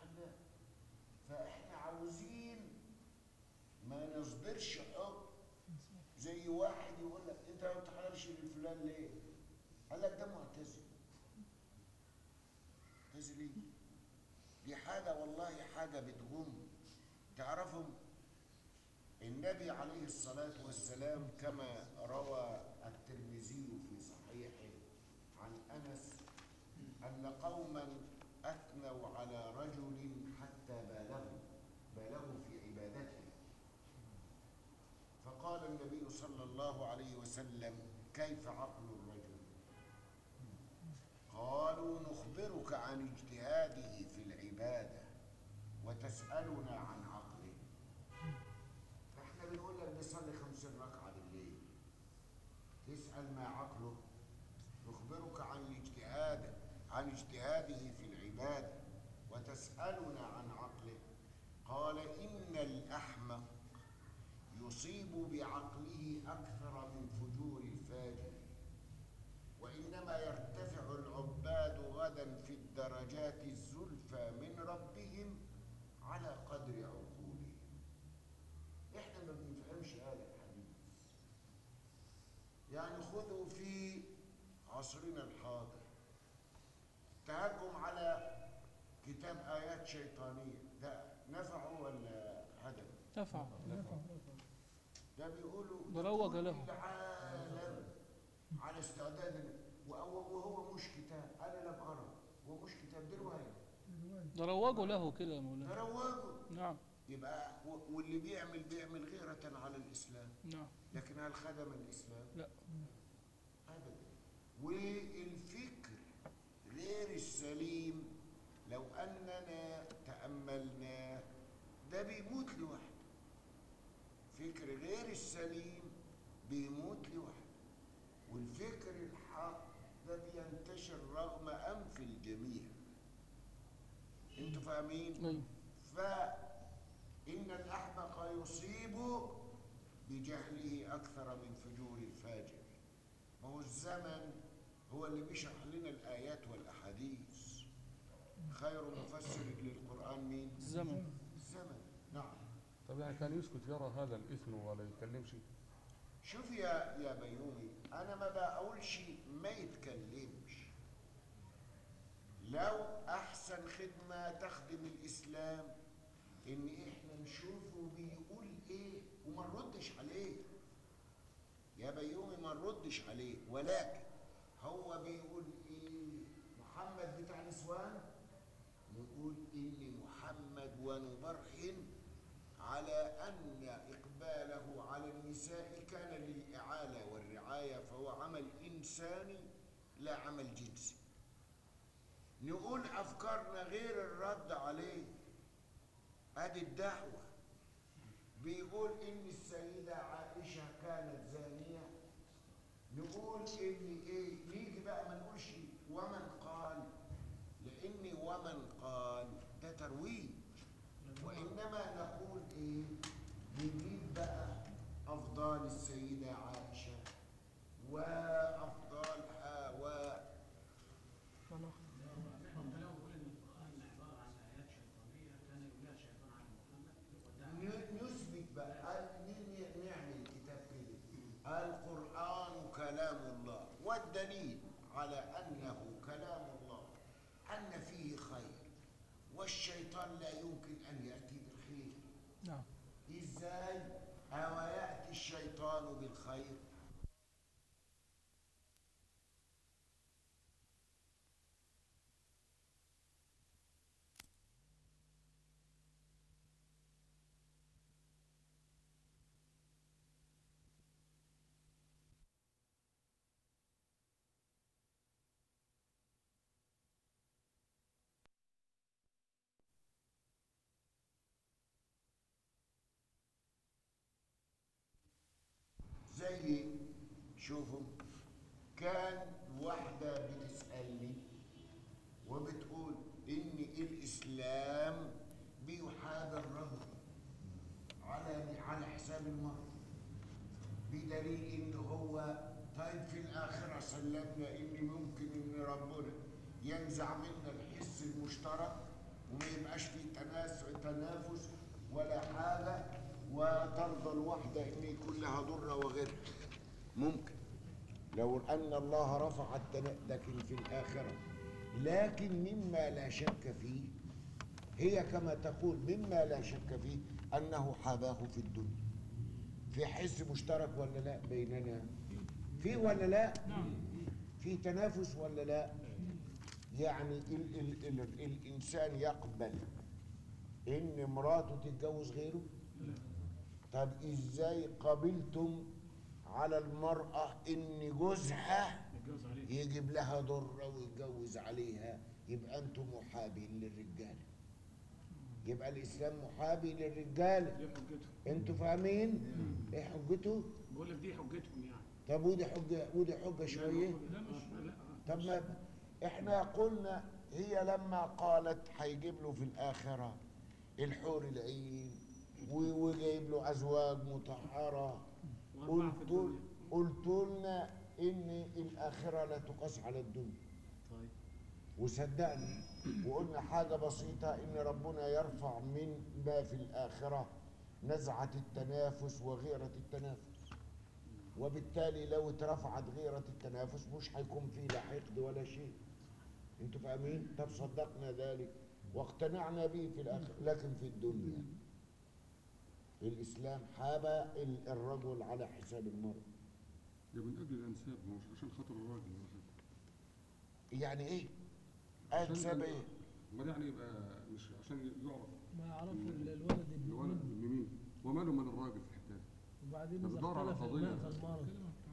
فإحنا عاوزين ما نصدرش حكم زي واحد يقول لك انت ما بتحضرش لفلان ليه؟ قال لك ده معتزل معتزل ايه؟ دي حاجة والله حاجة بتغم تعرفوا النبي عليه الصلاة والسلام كما روى الترمذي في صحيحه عن أنس أن قوما أثنوا على رجل حتى بالغوا بالغوا في عبادته فقال النبي صلى الله عليه وسلم كيف عقل الرجل قالوا نخبرك عن اجتهاده في العبادة وتسألنا عن عقله احنا بنقول لك بيصلي خمسين ركعة بالليل تسأل ما عقله نخبرك عن الاجتهاد عن اجتهاده في العبادة وتسألنا عن عقله قال إن الأحمق يصيب بعقله أكثر من فجور الفاجر وإنما يرتفع العباد غدا في الدرجات الزلفى من ربهم على قدر عقولهم إحنا ما بنفهمش هذا الحديث يعني خذوا في عصرنا الحاضر تهجم على كتاب آيات شيطانية ده نفعه ولا هدم؟ تفع ده بيقولوا بروج كل له. العالم على استعداد وهو وهو مش كتاب انا لم ارى هو مش كتاب دي روايه ده روجوا له كده يا مولانا تروجوا نعم يبقى و- واللي بيعمل بيعمل غيرة على الاسلام نعم لكن هل خدم الاسلام؟ لا. ابدا والفكر غير السليم لو اننا تاملناه ده بيموت لوحده فكر غير السليم بيموت لوحده والفكر الحق ده بينتشر رغم انف الجميع انتوا فاهمين ايوه فان الاحمق يصيب بجهله اكثر من فجور الفاجر ما هو الزمن هو اللي بيشرح لنا الايات والاحاديث خير مفسر للقران مين الزمن الزمن نعم طب يعني كان يسكت يرى هذا الإثم ولا يتكلمش شوف يا يا بيومي انا ما بقولش ما يتكلمش لو احسن خدمه تخدم الاسلام ان احنا نشوفه بيقول ايه وما نردش عليه يا بيومي ما نردش عليه ولكن هو بيقول ايه محمد بتاع نسوان نقول ان محمد ونبرهن على أن إقباله على النساء كان للإعالة والرعاية فهو عمل إنساني لا عمل جنسي نقول أفكارنا غير الرد عليه أدي الدعوة بيقول إن السيدة عائشة كانت زانية نقول إن إيه نيجي بقى ما نقولش ومن قال لأن ومن قال ده ترويج وإنما نقول إيه نجيب بقى أفضال السيدة عائشة وأفضالها و ن- نثبت بقى قال ن- نعمل كتاب كده القرآن كلام الله والدليل على أنه كلام الله أن فيه خير والشيطان لا يمكن أن يأتي بالخير نعم إزاي أو يأتي الشيطان بالخير زي شوفوا كان واحدة بتسألني وبتقول إن الإسلام بيحابي الرجل على على حساب المرأة بدليل إن هو طيب في الآخرة سلمنا إن ممكن إن ربنا ينزع منا الحس المشترك وما يبقاش فيه تناس تنافس ولا حاجة وترضى الواحدة إن يكون لها ضرة وغيرها ممكن لو أن الله رفع التنا لكن في الآخرة لكن مما لا شك فيه هي كما تقول مما لا شك فيه أنه حاباه في الدنيا في حس مشترك ولا لا بيننا في ولا لا في تنافس ولا لا يعني ال ال ال الإنسان يقبل إن مراته تتجوز غيره طب إزاي قبلتم على المرأة إن جوزها يتجوز عليه يجيب لها ضرة ويتجوز عليها يبقى انتم محابين للرجالة يبقى الإسلام محابي للرجالة دي حجتهم انتوا فاهمين؟ ايه حجته؟ بقول لك دي حجتهم يعني طب ودي حجة ودي حجة شوية لا مش لا طب ما احنا قلنا هي لما قالت هيجيب له في الآخرة الحور العين و- وجايب له أزواج مطهرة وأربعة في قلت الدنيا. قلت لنا إن الآخرة لا تقاس على الدنيا طيب وصدقنا وقلنا حاجة بسيطة إن ربنا يرفع من ما في الآخرة نزعة التنافس وغيرة التنافس وبالتالي لو اترفعت غيرة التنافس مش هيكون فيه لا حقد ولا شيء انتوا فاهمين؟ طب صدقنا ذلك واقتنعنا به في الآخرة لكن في الدنيا الإسلام حاب ال- الرجل على حساب المرء ده من أجل الأنساب ما هوش عشان خاطر الراجل ولا حاجة. يعني إيه؟ عشان أنسب ال- إيه؟ أمال يعني يبقى مش عشان يعرف ما يعرفوا ال- الولد ابن الولد مين ابن مين وماله من الراجل في الحتة دي وبعدين ده اذا بيدور على اختلف قضية. مات المرض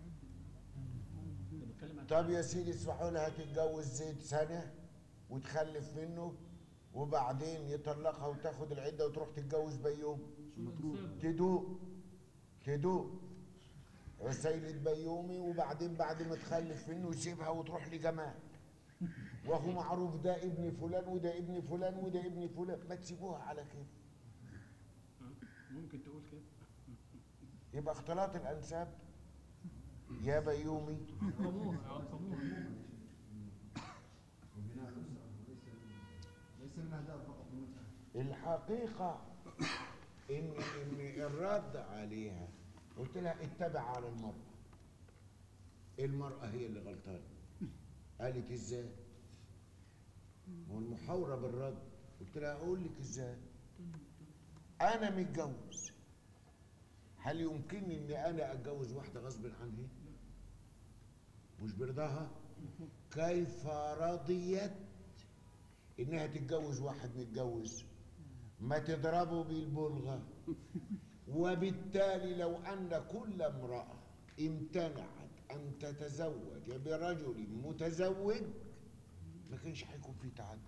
ده بتكلم عن طب يا سيدي اسمحوا لها تتجوز زيد سنة وتخلف منه وبعدين يطلقها وتاخد العدة وتروح تتجوز بيوم المطروح تدوق تدوق سيد بيومي وبعدين بعد ما تخلف منه يسيبها وتروح لجمال وهو معروف ده ابن فلان وده ابن فلان وده ابن فلان ما تسيبوها على كده ممكن تقول كده يبقى اختلاط الانساب يا بيومي عقموها عقموها وبناء الأسرة وليس ليس من أهداف فقط المتعة الحقيقة إن إن الرد عليها قلت لها اتبع على المرأة المرأة هي اللي غلطانة قالت ازاي؟ والمحاورة بالرد قلت لها أقول لك ازاي؟ أنا متجوز هل يمكنني إني أنا أتجوز واحدة غصب عنها؟ مش برضاها؟ كيف رضيت إنها تتجوز واحد متجوز؟ ما تضربه بالبلغة وبالتالي لو أن كل امرأة امتنعت أن تتزوج برجل متزوج ما كانش هيكون في تعدد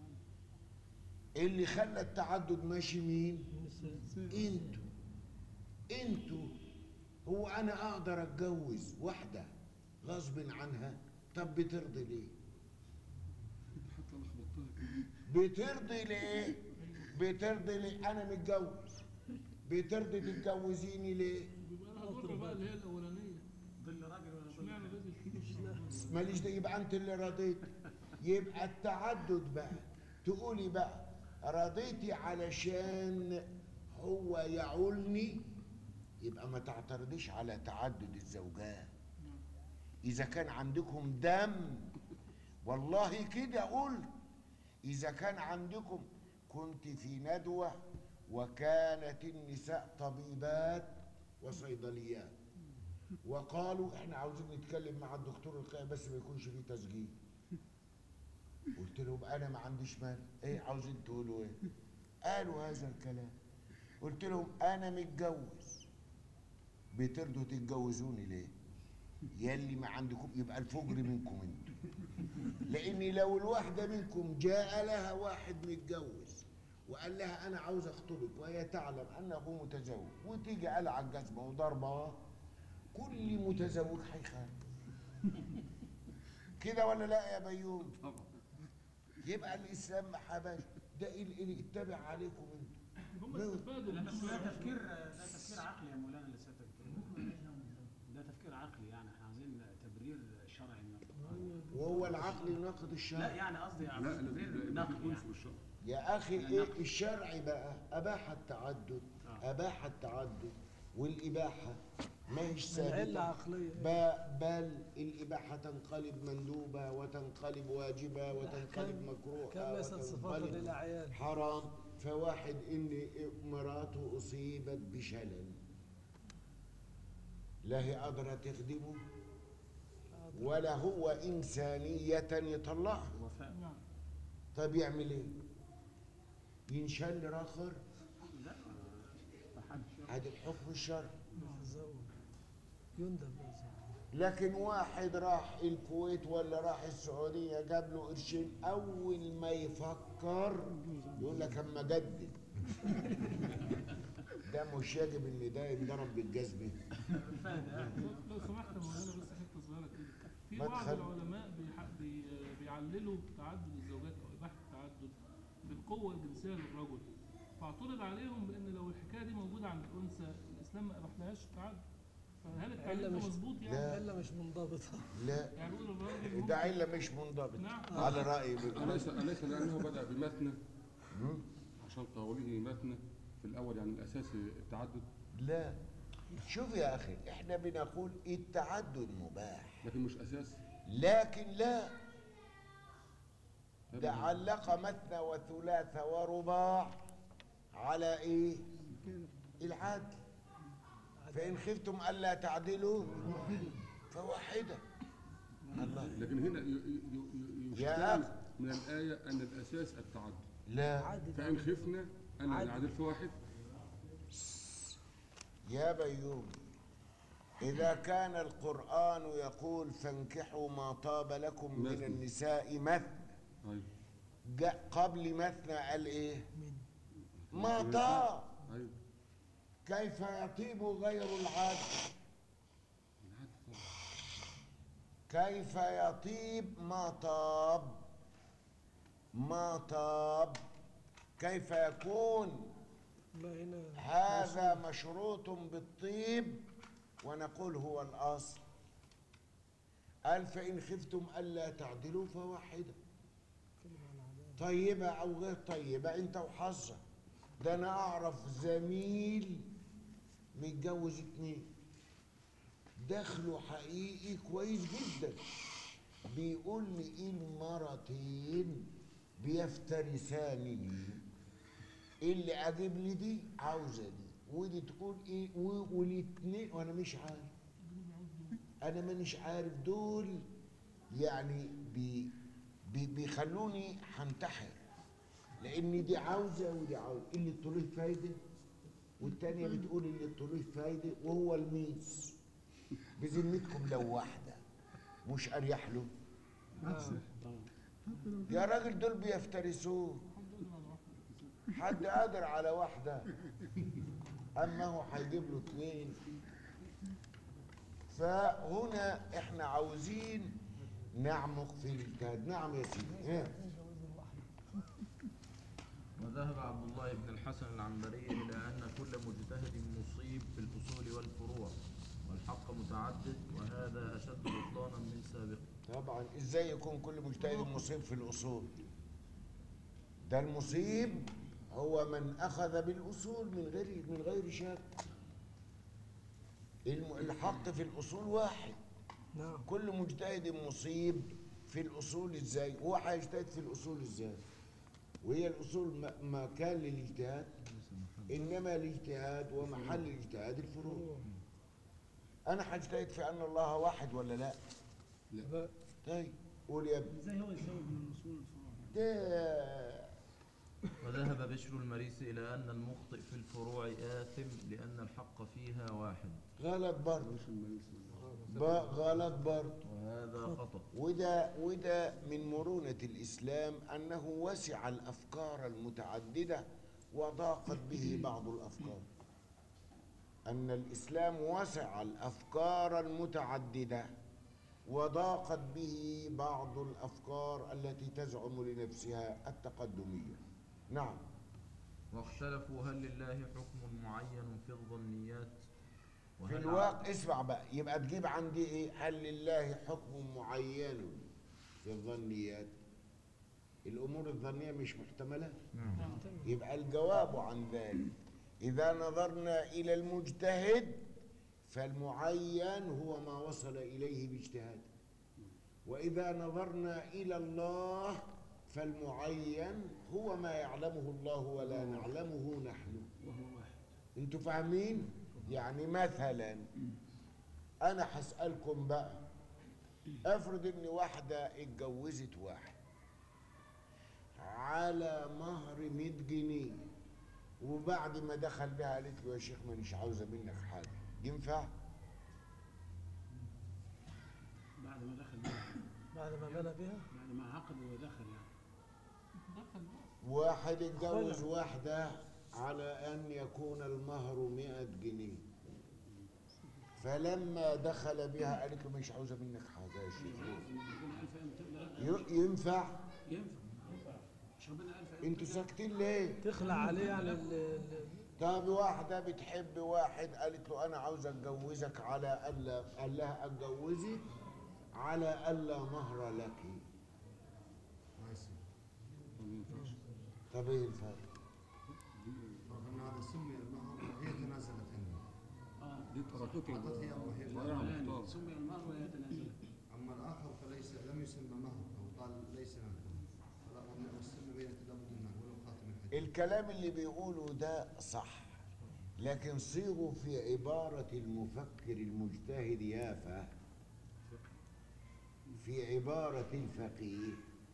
اللي خلى التعدد ماشي مين؟ انتوا انتوا هو انا اقدر اتجوز واحدة غصب عنها طب بترضي ليه؟ حتى لخبطتها كده بترضي ليه؟ بترضي ليه؟ أنا متجوز بترضي تتجوزيني ليه؟ بيبقى لها ضرة بقى اللي هي الاولانيه ظل راجل ولا ظل اشمعنى رضي ماليش ده يبقى أنت اللي رضيت يبقى التعدد بقى تقولي بقى رضيتي علشان هو يعولني يبقى ما تعترضيش على تعدد الزوجات إذا كان عندكم دم والله كده قلت إذا كان عندكم كنت في ندوة وكانت النساء طبيبات وصيدليات وقالوا احنا عاوزين نتكلم مع الدكتور القيء بس ما يكونش فيه تسجيل قلت لهم انا ما عنديش مانع ايه عاوزين تقولوا ايه قالوا هذا الكلام قلت لهم انا متجوز بترضوا تتجوزوني ليه يلي ما عندكم يبقى الفجر منكم انتوا لان لو الواحده منكم جاء لها واحد متجوز وقال لها انا عاوز اخطبك وهي تعلم انه متزوج وتيجي قلع على الجزمه وضربها كل متزوج هيخاف كده ولا لا يا بيوم طبعا يبقى الاسلام ما حباش ده ال- اللي اتبع عليكم انتوا هم لا. استفادوا لا من بس ده الشرع. تفكير ده تفكير عقلي يا مولانا اللي سيادتك بتقوله ده تفكير عقلي يعني احنا عايزين تبرير شرعي وهو العقل يناقض لا الشرع يعني قصدي لا يعني لا تبرير لا نقل يكون يعني في الشرع يا اخي ايه الشرع بقى اباح التعدد آه. اباح التعدد والاباحه ما هيش العلة ثابته عقلية ب- بل الاباحه تنقلب مندوبه وتنقلب واجبه وتنقلب مكروهه كان ليست صفاتا وتنقلب للأعيان حرام فواحد ان مراته اصيبت بشلل لا هي قادره تخدمه ولا هو انسانيه يطلعها وفاء نعم طيب يعمل ايه ينشل اخر لا ما حدش هذا الحكم الشرعي يتزوج يندب للزواج. لكن واحد راح الكويت ولا راح السعودية جاب له قرشين أول ما يفكر يقول لك أما جدد ده مش يجب إن ده ينضرب بالجزمة لو سمحت يا مولانا بس حته صغيره كده في ما بعض تخل- العلماء بيح- بي- بيعللوا تعدد الزوجات او اباحه التعدد بالقوه الجنسيه للرجل فاعترض عليهم بان لو الحكايه دي موجوده عند الانثى الاسلام ما اباحلهاش التعدد فهل التعدد إلا ده مش- مظبوط يعني؟ لا. إلا مش منضبطة لا يعني يقول الراجل ممكن- ده علة مش منضبط نعم. على رأيي بيقول. أليس أليس لأنه بدأ بمثنى عشان قوله مثنى في الأول يعني الأساسي التعدد لا شوف يا أخي إحنا بنقول التعدد مباح لكن مش أساس لكن لا ده علق مثنى وثلاث ورباع على ايه العدل فان خفتم الا تعدلوا فواحده الله لكن هنا ي- ي- ي- يا يستلم أخي. من الآية أن الأساس التعدد لا عادل فإن خفنا أن عدل. نعدل في واحد يا بيومي إذا كان القرآن يقول فانكحوا ما طاب لكم من مثنى. النساء مثنى أيوه جاء قبل مثنى قال إيه؟ ما طاب أيوه كيف يطيب غير العدل كيف يطيب ما طاب ما طاب كيف يكون لا هنا هذا مشروط بالطيب ونقول هو الأصل قال فإن خفتم ألا تعدلوا فواحدة طيبة أو غير طيبة أنت وحظك ده أنا أعرف زميل متجوز اتنين دخله حقيقي كويس جدا بيقول لي المرتين بيفترسان لي اللي اجيب لي دي عاوزه دي ودي تقول ايه و- والاتنين وانا مش عارف انا مانيش عارف دول يعني بي بي بيخلوني هنتحر لان دي عاوزه ودي عاوزه اللي طلوع فايده والتانية بتقول اللي طلوع فايده وهو الميس بذمتكم لو واحده مش اريح له يا راجل دول بيفترسوه حد قادر على واحدة أما هو هيجيب له اتنين فهنا احنا عاوزين نعمق في الاجتهاد نعم يا سيدي إيه؟ وذهب عبد الله بن الحسن العنبري إلى أن كل مجتهد مصيب في الأصول والفروع والحق متعدد وهذا أشد بطلانا من سابقه طبعا ازاي يكون كل مجتهد مصيب في الاصول ده المصيب هو من اخذ بالاصول من غير من غير شك الم- الحق في الاصول واحد نعم كل مجتهد مصيب في الاصول ازاي هو هيجتهد في الاصول ازاي وهي الاصول م- مكان للاجتهاد انما الاجتهاد ومحل الاجتهاد الفروع انا هجتهد في ان الله واحد ولا لا لا طيب قول يا ابني ازاي هو يساوي بين الاصول والفروع؟ ده وذهب بشر المريسي إلى أن المخطئ في الفروع آثم لأن الحق فيها واحد غلط برضه مش المريسي ب- غلط برضه وهذا خطأ وده وده من مرونة الإسلام أنه وسع الأفكار المتعددة وضاقت به بعض الأفكار أن الإسلام وسع الأفكار المتعددة وضاقت به بعض الأفكار التي تزعم لنفسها التقدمية نعم واختلفوا هل لله حكم معين في الظنيات في وهل الواقع اسمع بقى يبقى تجيب عندي ايه هل لله حكم معين في الظنيات الامور الظنيه مش محتمله يبقى الجواب عن ذلك اذا نظرنا الى المجتهد فالمعين هو ما وصل اليه باجتهاده واذا نظرنا الى الله فالمعين هو ما يعلمه الله ولا نعلمه نحن وهو واحد انتوا فاهمين يعني مثلا انا هسالكم بقى افرض ان واحده اتجوزت واحد على مهر 100 جنيه وبعد ما دخل بها قالت له يا شيخ مانيش عاوزه منك حاجه ينفع بعد ما دخل بيها بعد ما بنى بها بعد ما عقد ودخل يعني دخل بقى واحد اتجوز واحده على ان يكون المهر 100 جنيه فلما دخل بها قالت له مش عاوزه منك حاجه يا شيخ ربنا ألف امتى لا ي- ينفع ينفع مش ربنا ألف انتوا ساكتين ليه تخلع عليه يعني ال- ال- طب واحدة بتحب واحد قالت له أنا عاوز أتجوزك على ألا قال لها أتجوزك على ألا مهر لك ما يصير ما ينفعش طب إيه الفرق؟ رغم ان هذا سمي المهر وهي تنازلت عنه اه دي تركك أعطت هي وهي الشريعة يعني مختار سمي المهر وهي تنازلت اما الاخر فليس لم يسمى مهر او قال ليس مهر فلا والسمى بين لابد من مهر ولو خاتم الحديث الكلام اللي بيقوله ده صح لكن صيغه في عبارة المفكر المجتهد يافا في عبارة الفقيه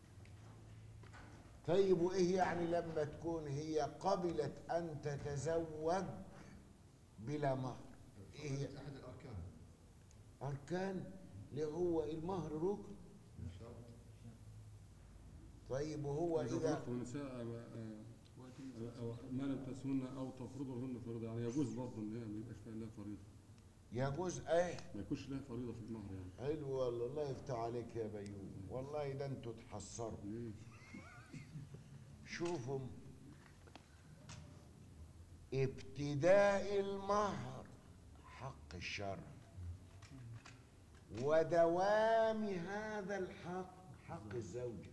طيب وإيه يعني لما تكون هي قبلت أن تتزوج بلا مهر إيه احد الاركان أركان اللي هو المهر ركن شرط طيب وهو إذا إذا طلقتم النساء آه، آه، أو ما لم تسهن أو تفرضوا لهن فريضة يعني يجوز برضه إن هي ما يبقاش فيها إلا فريضة يجوز ايه ما يكونش لها فريضه في المهر يعني حلو والله الله يفتح عليك يا بيوم والله ده انتوا تحصروا ليه؟ شوفوا ابتداء المهر حق الشرع ودوام هذا الحق حق الزوجة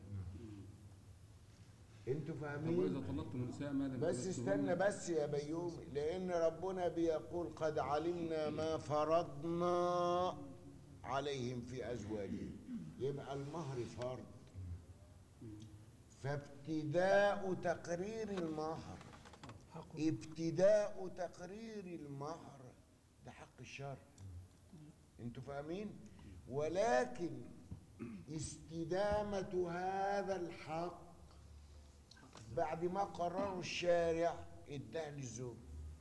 انتوا طب واذا فاهمين طلقتم النساء ما لم بس تمسوهن- استنى بس يا بيومي لان ربنا بيقول قد علمنا ما فرضنا عليهم في ازواجهم يبقى المهر فرض فابتداء تقرير المهر حق ابتداء تقرير المهر ده حق الشرع انتوا فاهمين ولكن استدامة هذا الحق بعد ما قرروا الشارع اداه للزوج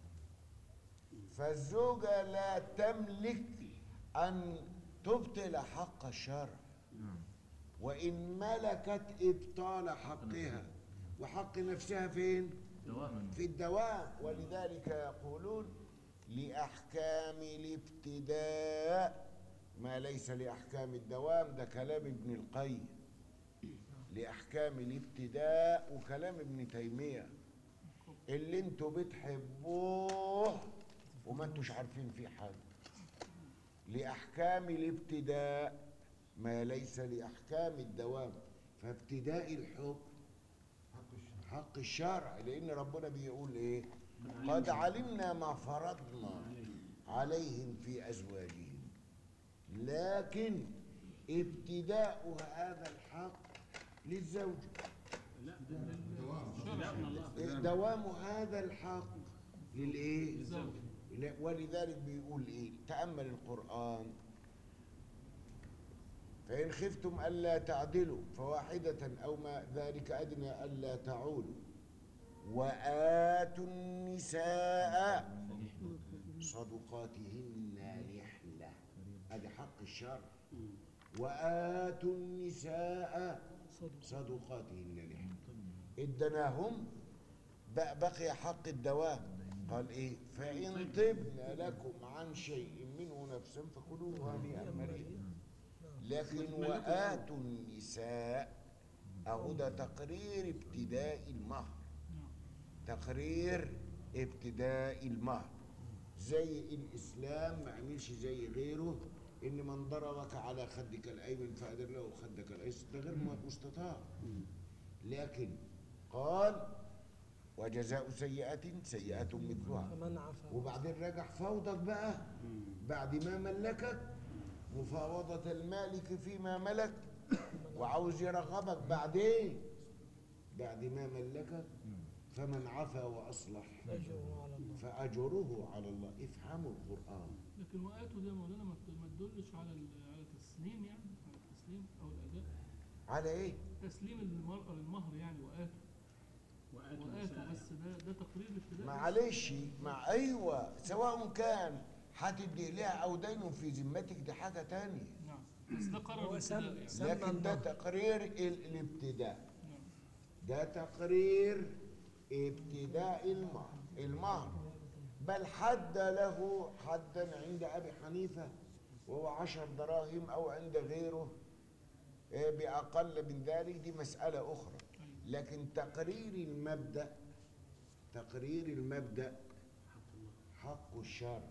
فالزوجة لا تملك أن تبطل حق الشرع وإن ملكت إبطال حقها وحق نفسها فين؟ دواما في الدوام ولذلك يقولون لأحكام الابتداء ما ليس لأحكام الدوام ده كلام ابن القيم لأحكام الابتداء وكلام ابن تيمية اللي انتوا بتحبوه وما انتوش عارفين فيه حاجة لأحكام الابتداء ما ليس لأحكام الدوام فابتداء الحكم حق الشرع لأن ربنا بيقول إيه قد علمنا ما فرضنا عليهم في أزواجهم لكن ابتداء هذا الحق للزوج لا ده لا من الله دوام هذا الحق للايه الزوج. لا، ولذلك بيقول ايه تامل القران فان خفتم الا تعدلوا فواحده او ما ذلك ادنى الا تعولوا واتوا النساء صدقاتهن نحله هذا حق الشرع واتوا النساء صدقاتهن نحله ادناهم بق- بقي حق الدوام قال ايه فان طبن لكم عن شيء منه نفسا فكلوه هنيئا مريئا لكن واتوا النساء اهو ده تقرير ابتداء المهر تقرير ابتداء المهر زي الاسلام ما عملش زي غيره ان من ضربك على خدك الايمن فادر له خدك الايسر ده غير مستطاع لكن قال وجزاء سيئة سيئة مثلها فمن عفا وبعدين رجع فوضك بقى بعد ما ملكك مفاوضة المالك فيما ملك وعاوز يرغبك بعدين بعد ما ملكك فمن عفا وأصلح أجره على الله فأجره على الله افهموا القرآن لكن وقاته دي يا مولانا ما ت- ما تدلش على ال- على التسليم يعني على التسليم او الاداء على ايه؟ تسليم المرأة للمهر يعني وقاته واتوا وقاته النساء بس ده ده تقرير الابتداء معلش مع ايوه سواء كان هتدي لها او دين في ذمتك دي حاجه تانية نعم بس ده قرر هو سم- الابتداء يعني سم- لكن ده المهر. تقرير ال- الابتداء نعم ده تقرير ابتداء المهر المهر بل حد له حدا عند ابي حنيفه وهو عشر دراهم او عند غيره إيه، باقل من ذلك دي مساله اخرى لكن تقرير المبدا تقرير المبدا حق الشرع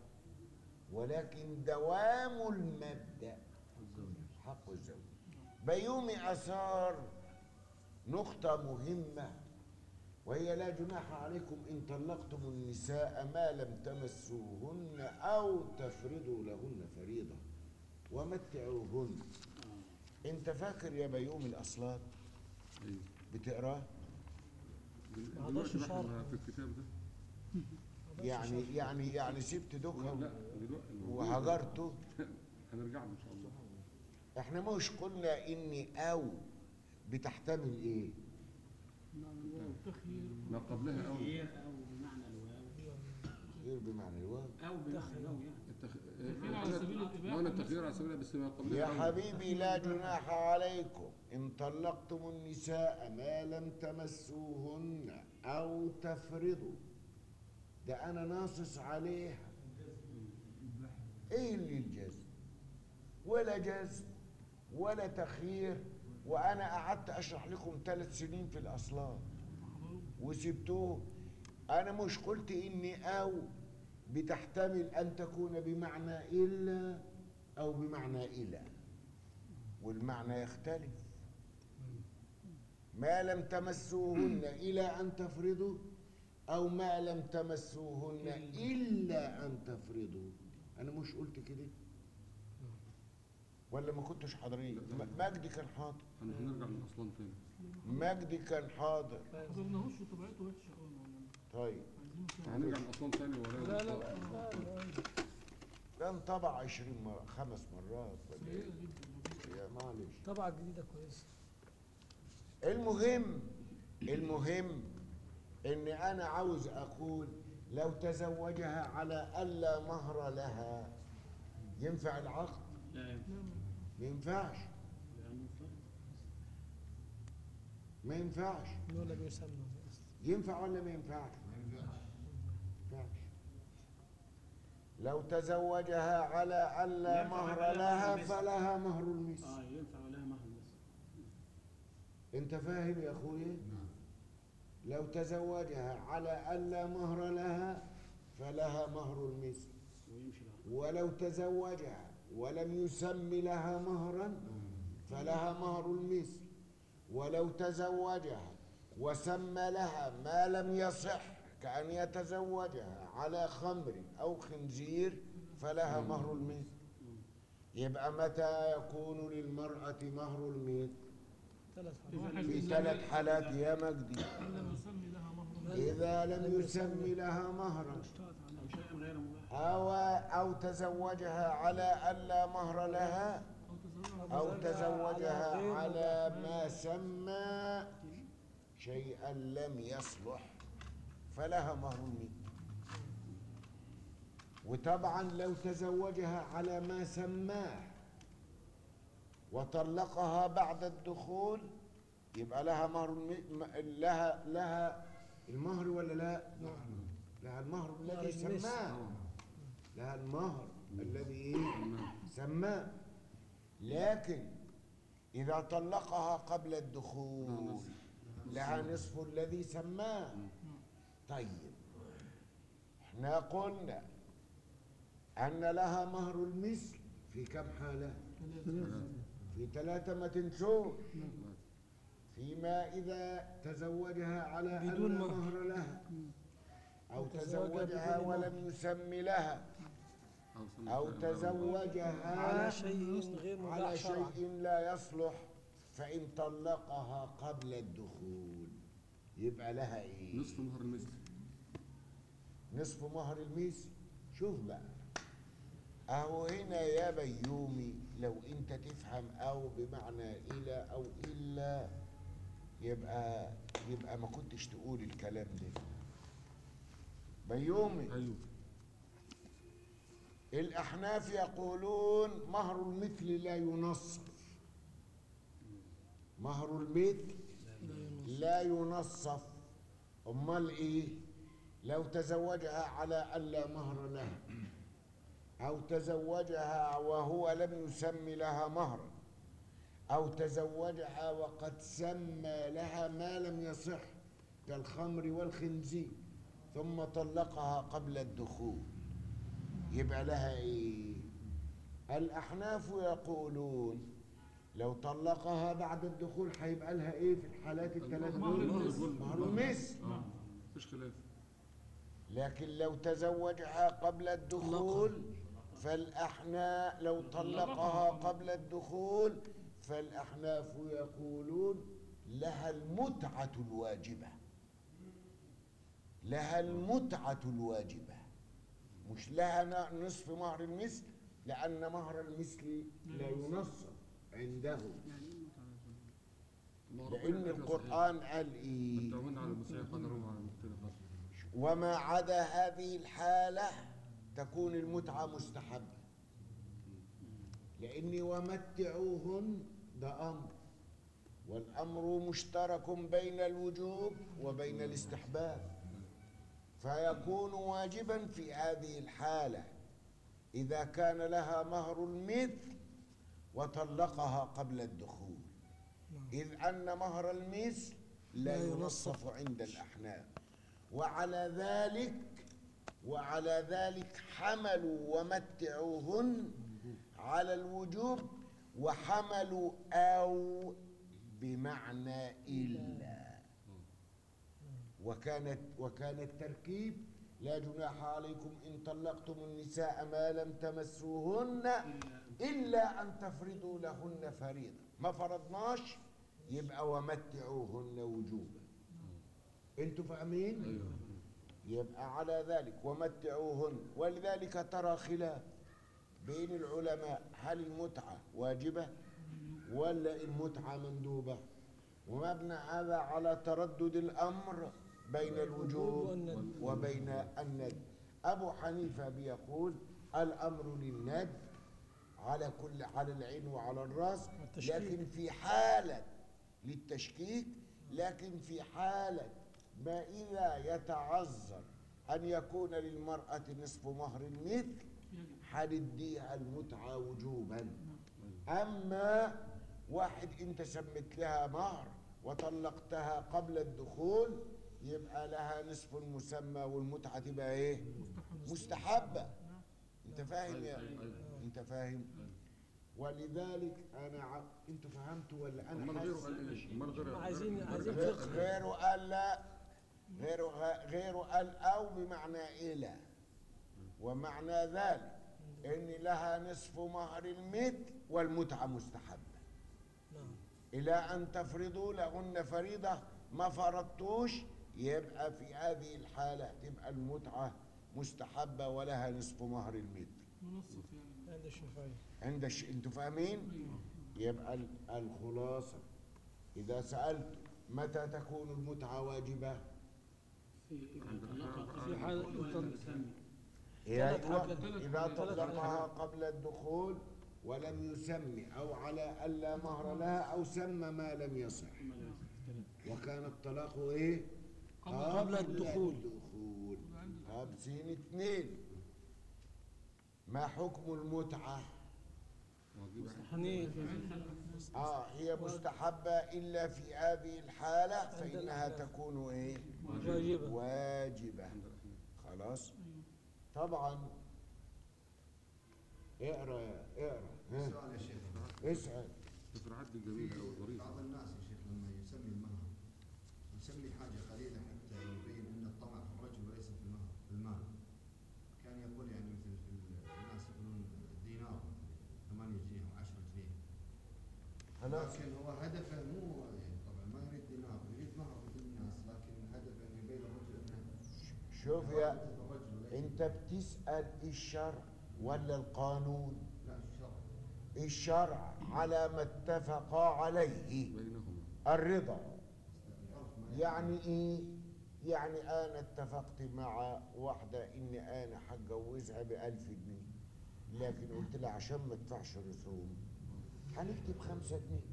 ولكن دوام المبدا حق الزوج بيومي اثار نقطه مهمه وهي لا جناح عليكم ان طلقتم النساء ما لم تمسوهن او تفرضوا لهن فريضه ومتعوهن انت فاكر يا بيومي الاصلات ايوه بتقراه آه، دلوقتي بقى شرع. احنا في الكتاب ده يعني يعني يعني سبت دكها لا دلوقتي وهجرته هنرجع له ان شاء الله احنا مش قلنا ان او بتحتمل ايه التخيير ما قبلها او هي او بمعنى الواو غير بمعنى الواو او بمعنى الواو يعني التخ... التخيير على سبيل الإباحة وانا مثلا. التخيير على سبيل بس ما قبلها يا أو. حبيبي لا جناح عليكم إن طلقتم النساء ما لم تمسوهن أو تفرضوا ده أنا ناصص عليها ايه اللي الجزم ولا جزم ولا تخيير وانا قعدت اشرح لكم ثلاث سنين في الاصلاب وسبتوه انا مش قلت اني او بتحتمل ان تكون بمعنى الا او بمعنى الى والمعنى يختلف ما لم تمسوهن الى ان تفرضوا او ما لم تمسوهن الا ان تفرضوا انا مش قلت كده ولا ما كنتش حاضرين م- مجدي كان حاضر احنا هنرجع للاصلان تاني مجدي كان حاضر ما حضرناهوش وطبيعته وحشه قوي مولانا طيب عايزين نشوف. هنرجع للاصلان تاني ولا لا لا لا ده انطبع 20 مرة خمس مرات ولا سيئه ايه جدا يا معلش طبعة جديدة كويسة المهم المهم ان انا عاوز اقول لو تزوجها على الا مهر لها ينفع العقد لا ينفع ما ينفعش لأنه فرض. ما ينفعش ولا بيسمى أصلا ينفع ولا ما ينفعش ما ينفعش لو تزوجها على الا ينفع مهر يبقى لها لها مثل. فلها مهر المثل اه ينفع ولها مهر مثل انت فاهم يا اخويا لو تزوجها على الا مهر لها فلها مهر المثل ويمشي العقد ولو تزوجها ولم يسم لها مهرا فلها مهر المثل ولو تزوجها وسمى لها ما لم يصح كأن يتزوجها على خمر أو خنزير فلها مهر المثل يبقى متى يكون للمرأة مهر المثل ثلاث إذا حاجات لم في يسمي- ثلاث حالات يا مجدي ان لم يسمي لها مهر إذا لم يسم لها مهرا اشترط على شيء غير مباح أو أو تزوجها على ألا مهر لها او تزوج أو تزوجها على ما سمى شيئا لم يصلح فلها مهر المثل وطبعا لو تزوجها على ما سماه وطلقها بعد الدخول يبقى لها مهر الم... م- لها لها المهر ولا لا؟ لها المهر الذي المثل. سماه لها المهر الذي ايه؟ سماه لكن إذا طلقها قبل الدخول لها نصف الذي سماه طيب احنا قلنا أن لها مهر المثل في كم حالة؟ في ثلاثة ما تنسوش فيما إذا تزوجها على بدون أن مهر. مهر لها أو تزوجها تزوجها بدون ولم يسم لها سنة أو تانية. تزوجها على شيء غير مباح على شرعا شيء لا يصلح فإن طلقها قبل الدخول يبقى لها إيه؟ نصف مهر المثل نصف مهر الميس شوف بقى أهو هنا يا بيومي لو أنت تفهم أو بمعنى إلى أو إلا يبقى يبقى ما كنتش تقول الكلام ده بيومي ايوه الأحناف يقولون مهر المثل لا ينصف مهر المثل لا ينصف أمال إيه لو تزوجها على ألا مهر لها أو تزوجها وهو لم يسم لها مهرا أو تزوجها وقد سمى لها ما لم يصح كالخمر والخنزير ثم طلقها قبل الدخول يبقى لها ايه الاحناف يقولون لو طلقها بعد الدخول هيبقى لها ايه في الحالات الثلاث مهر دول المثل. مهر المثل اه مفيش خلاف لكن لو تزوجها قبل الدخول فالأحناف لو طلقها قبل الدخول فالأحناف يقولون لها المتعة الواجبة لها المتعة الواجبة مش لها ن- نصف مهر المثل لأن مهر المثل لا ينصب عندهم الله لأن ربنا يعافينا القرآن قال صحيح. إيه التعاون على المسيح قدره وعلى المقتدر قدره وما عدا هذه الحالة تكون المتعة مستحبة لأني ومتعوهن ده أمر والأمر مشترك بين الوجوب وبين الاستحباب فيكون واجبا في هذه الحالة إذا كان لها مهر المثل وطلقها قبل الدخول إذ أن مهر المثل لا لا ينصف عند الأحناف وعلى ذلك وعلى ذلك حملوا ومتعوهن على الوجوب وحملوا أو بمعنى إلا وكانت وكان التركيب لا جناح عليكم إن طلقتم النساء ما لم تمسوهن إلا أن تفرضوا لهن فريضة ما فرضناش يبقى ومتعوهن وجوبا انتوا فاهمين ايوه يبقى على ذلك ومتعوهن ولذلك ترى خلاف بين العلماء هل المتعة واجبة ولا المتعة مندوبة ومبنى هذا على تردد الأمر بين الوجوب والندب. وبين الندب أبو حنيفة بيقول الأمر للندب على كل على العين وعلى الرأس والتشكيك. لكن في حالة للتشكيك لكن في حالة ما إذا يتعذر أن يكون للمرأة نصف مهر المثل حنديها المتعة وجوبا أما واحد أنت سميت لها مهر وطلقتها قبل الدخول يبقى لها نصف المسمى والمتعة تبقى إيه؟ مستحبة أنت فاهم يا أنت فاهم؟ ولذلك أنا ع... أنتوا فهمتوا ولا أنا امال غيره حاسس؟ قال ايه؟ امال غيره عايزين- غيره- عايزين غيره- فقه. غيره قال لا غيره غيره قال او بمعنى الى ومعنى ذلك ان لها نصف مهر المثل والمتعه مستحبه نعم الى ان تفرضوا لهن فريضه ما فرضتوش يبقى في هذه الحاله تبقى المتعه مستحبه ولها نصف مهر المثل منصف يعني عند الشافعي عند الش... انتوا فاهمين يبقى ال- الخلاصه اذا سالت متى تكون المتعه واجبه في عند إذا طلقها في حال ولم يسمي ثلاث أيوة حاجات. إذا ثلاث طلقها قبل الدخول ولم يسمي أو على ألا مهر لها أو سمى ما لم يصح وكان الطلاق إيه؟ قبل الدخول. الدخول طب سين اثنين ما حكم المتعة؟ واجبة. حنين آه هي مستحبة إلا في هذه الحالة فإنها الأحناف. تكون إيه؟ واجبة واجبة خلاص طبعا اقرا يا اقرا ها سؤال يا شيخ اسال التفريعات دي جميلة أوي ظريفة بعض الناس يا شيخ لما يسمي المهر يسمي حاجة قليلة حتى يبين أن الطمع في الرجل وليس في المهر في المال كان يقول يعني مثل في ال- الناس يقولون دينار مثلا 8 جنيه أو 10 جنيه خلاص لكن هو هدفه مو يعني طبعا ما يريد دينار يريد مهر مثل الناس لكن هدفه انه يبين الرجل انه شوف يا مثل الرجل وليس انت بتسال الشرع ولا القانون لا الشرع الشرع على ما اتفقا عليه بينهما الرضا العرف ما يعني ايه يعني انا اتفقت مع واحدة اني انا هتجوزها بألف جنيه لكن قلت لها عشان ما ادفعش رسوم هنكتب خمسة جنيه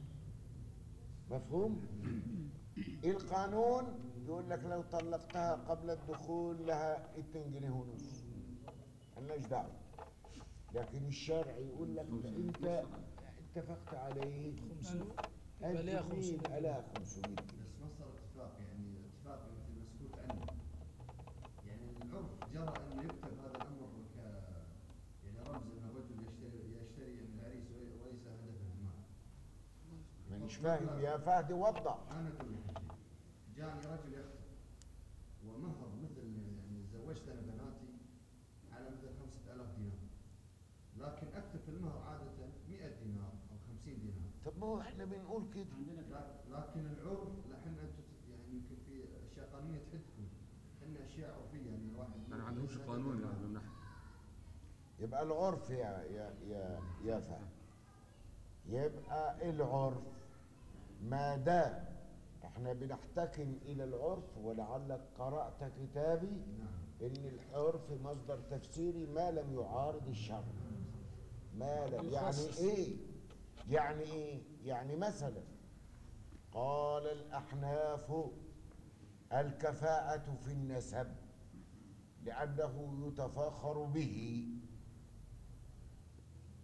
مفهوم القانون يقول لك لو طلقتها قبل الدخول لها اتنين جنيه ونص ملناش دعوة لكن الشرع يقول لك ده انت اتفقت عليه 500 ألف يبقى ليها جنيه 500 يبقى لها 500 جنيه بس ما صار اتفاق يعني اتفاق مثل مسكوت عنه يعني العرف جرى انه يكتب هذا الامر ك يعني رمز ان الرجل يشتري يشتري من العريس ولي- وليس هدفه المال. مانيش فاهم يا فهد وضح انا اقول لك شيء جاني رجل يخطب ومهر مثل يعني زوجت انا بناتي على مثل 5000 دينار لكن اكتب في المهر عاده 100 دينار او 50 دينار طب ما هو احنا بنقول كده عندنا كده. لا- لكن العرف لحن انتم يعني يمكن في اشياء قانونيه تحدكم ان اشياء عرفيه يعني الواحد يعني ما عندهمش قانون يعني من ناحية يبقى العرف يا يا يا يا فهد يبقى العرف ما دام احنا بنحتكم الى العرف ولعلك قرات كتابي ان العرف مصدر تفسيري ما لم يعارض الشرع ما لم يعني يخصص. ايه يعني ايه يعني مثلا قال الاحناف الكفاءه في النسب لأنه يتفاخر به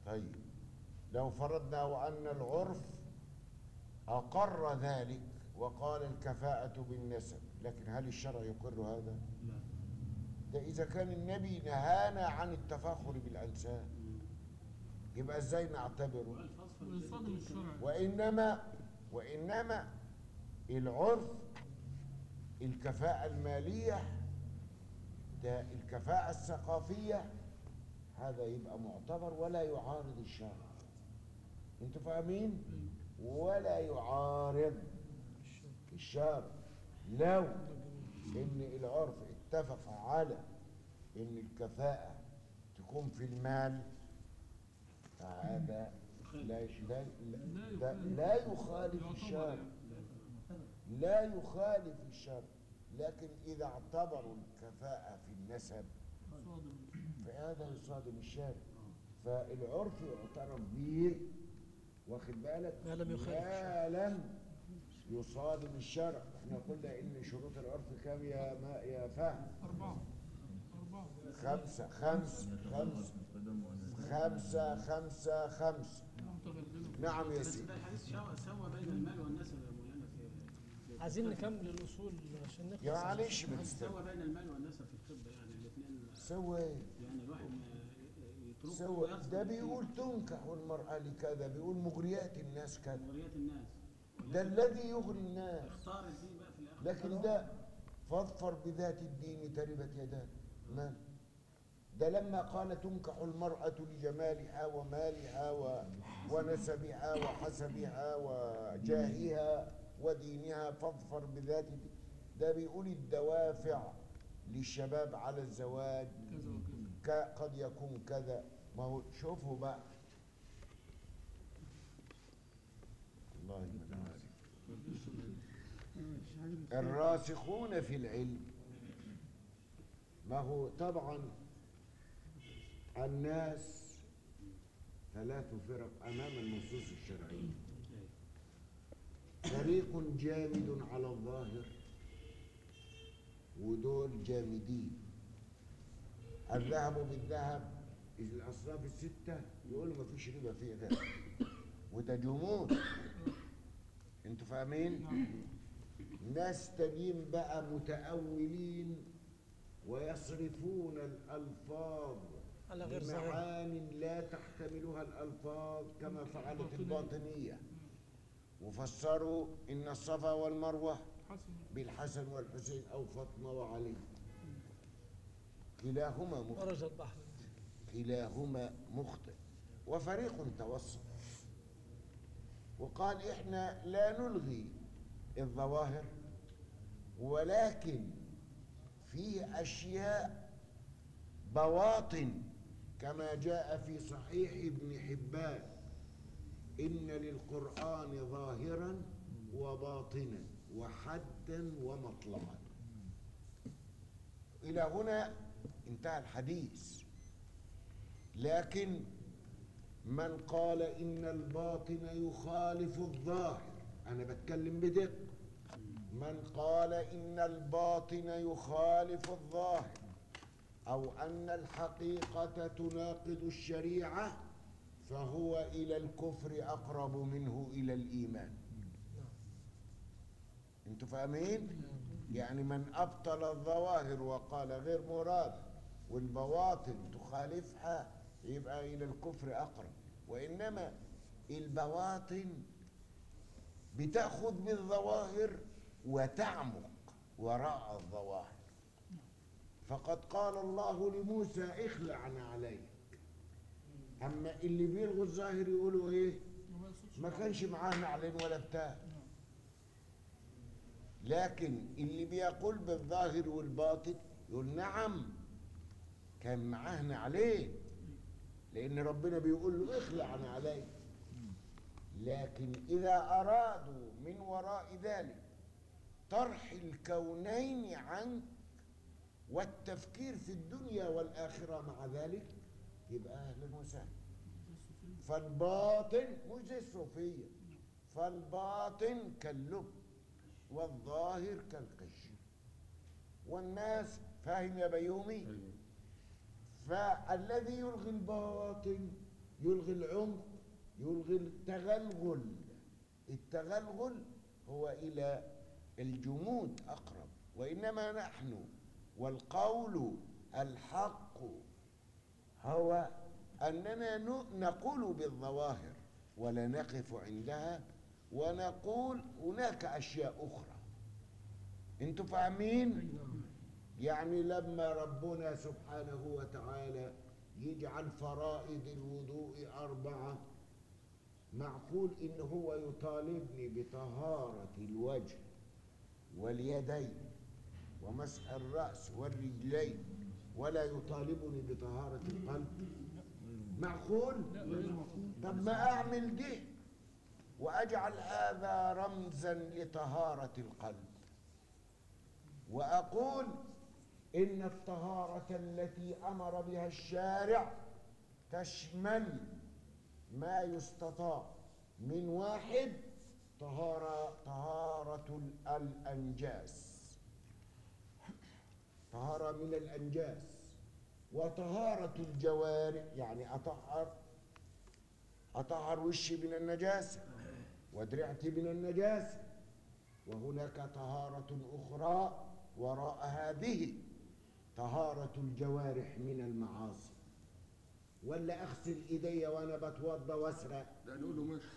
طيب لو فرضنا وأن العرف أقر ذلك وقال الكفاءة بالنسب لكن هل الشرع يقر هذا؟ لا ده إذا كان النبي نهانا عن التفاخر بالأنساب يبقى إزاي نعتبره؟ ويصادم الشرع وإنما وإنما العرف الكفاءة المالية ده الكفاءة الثقافية هذا يبقى معتبر ولا يعارض الشرع انتوا فاهمين ولا يعارض الشرع لو ان العرف اتفق على ان الكفاءة تكون في المال فهذا لا لا لا, لا يخالف يعتبر الشرع يعني. لا يخالف الشرع لكن إذا اعتبروا الكفاءة في النسب صادم فهذا يصادم الشرع فالعرف يعترف به واخد بالك ما لم يخالف ما لم يصادم الشرع احنا قلنا ان شروط العرف كام يا ما يا فهد أربعة أربعة خمسة خمس خمس متقدم وأنا خمسة خمسة خمسة متغلبة نعم يا بس سيدي ده الحديث شو- سوى بين المال والنسب يا مولانا في في- عايزين نكمل الأصول عشان نخلص يا معلش ما تستنى سوى بين المال والنسب في الطب يعني الاثنين سوى إيه؟ يعني الواحد ما يتركه سوى ويصل ده فيه بيقول تنكح المرأة لكذا بيقول مغريات الناس كذا مغريات الناس ده الذي يغري الناس اختار الدين بقى في الاخر لكن ده فاظفر بذات الدين تربت يداك مال ده لما قال تنكح المرأة لجمالها ومالها و... ونسبها وحسبها وجاهها ودينها فاظفر بذات الدين ده بيقول الدوافع للشباب على الزواج كذا وكذا ك- قد يكون كذا ما هو شوفوا بقى الله يبارك الراسخون في العلم ما هو طبعا الناس ثلاث فرق امام النصوص الشرعيه فريق جامد على الظاهر ودول جامدين الذهب بالذهب الاصناف السته يقولوا ما فيش ربا فيه ده وده جمود انتوا فاهمين ناس تانيين بقى متأولين ويصرفون الألفاظ على غير ظاهر بمعان لا تحتملها الألفاظ كما فعلت الباطنية وفسروا إن الصفا والمروة حسن بالحسن والحسين أو فاطمة وعلي كلاهما مخطئ مرج البحر كلاهما مخطئ وفريق توسط وقال احنا لا نلغي الظواهر ولكن فيه اشياء بواطن كما جاء في صحيح ابن حبان ان للقران ظاهرا وباطنا وحدا ومطلعا الى هنا انتهى الحديث لكن من قال ان الباطن يخالف الظاهر انا بتكلم بدقه من قال ان الباطن يخالف الظاهر او ان الحقيقه تناقض الشريعه فهو الى الكفر اقرب منه الى الايمان انتوا فاهمين يعني من ابطل الظواهر وقال غير مراد والبواطن تخالفها يبقى الى الكفر اقرب وانما البواطن بتاخذ بالظواهر وتعمق وراء الظواهر فقد قال الله لموسى اخلع عليك اما اللي بيلغوا الظاهر يقولوا ايه وما يقصدش ما كانش معاه نعلين ولا بتاع لكن اللي بيقول بالظاهر والباطن يقول نعم كان معاه نعلين لان ربنا بيقول له اخلع عليك لكن اذا ارادوا من وراء ذلك طرح الكونين عنك والتفكير في الدنيا والاخره مع ذلك يبقى اهلا وسهلا فالباطن مش زي الصوفيه فالباطن كاللب والظاهر كالقش والناس فاهم يا بيومي ايوه فالذي يلغي الباطن يلغي العمق يلغي التغلغل التغلغل هو إلى الجمود أقرب وإنما نحن والقول الحق هو أننا ن- نقول بالظواهر ولا نقف عندها ونقول هناك أشياء أخرى أنتوا فاهمين؟ يعني لما ربنا سبحانه وتعالى يجعل فرائض الوضوء أربعة معقول إن هو يطالبني بطهارة الوجه واليدين ومسح الرأس والرجلين ولا يطالبني بطهارة القلب معقول طب ما أعمل دي وأجعل هذا رمزا لطهارة القلب وأقول إن الطهارة التي أمر بها الشارع تشمل ما يستطاع من واحد طهارة طهارة ال- الأنجاس طهارة من الأنجاس وطهارة الجوارح يعني أطهر أطهر وشي من النجاسة ودرعتي من النجاسة وهناك طهارة أخرى وراء هذه طهارة الجوارح من المعاصي ولا أغسل إيدي وأنا بتوضى وأسرق لا نقول له ماشي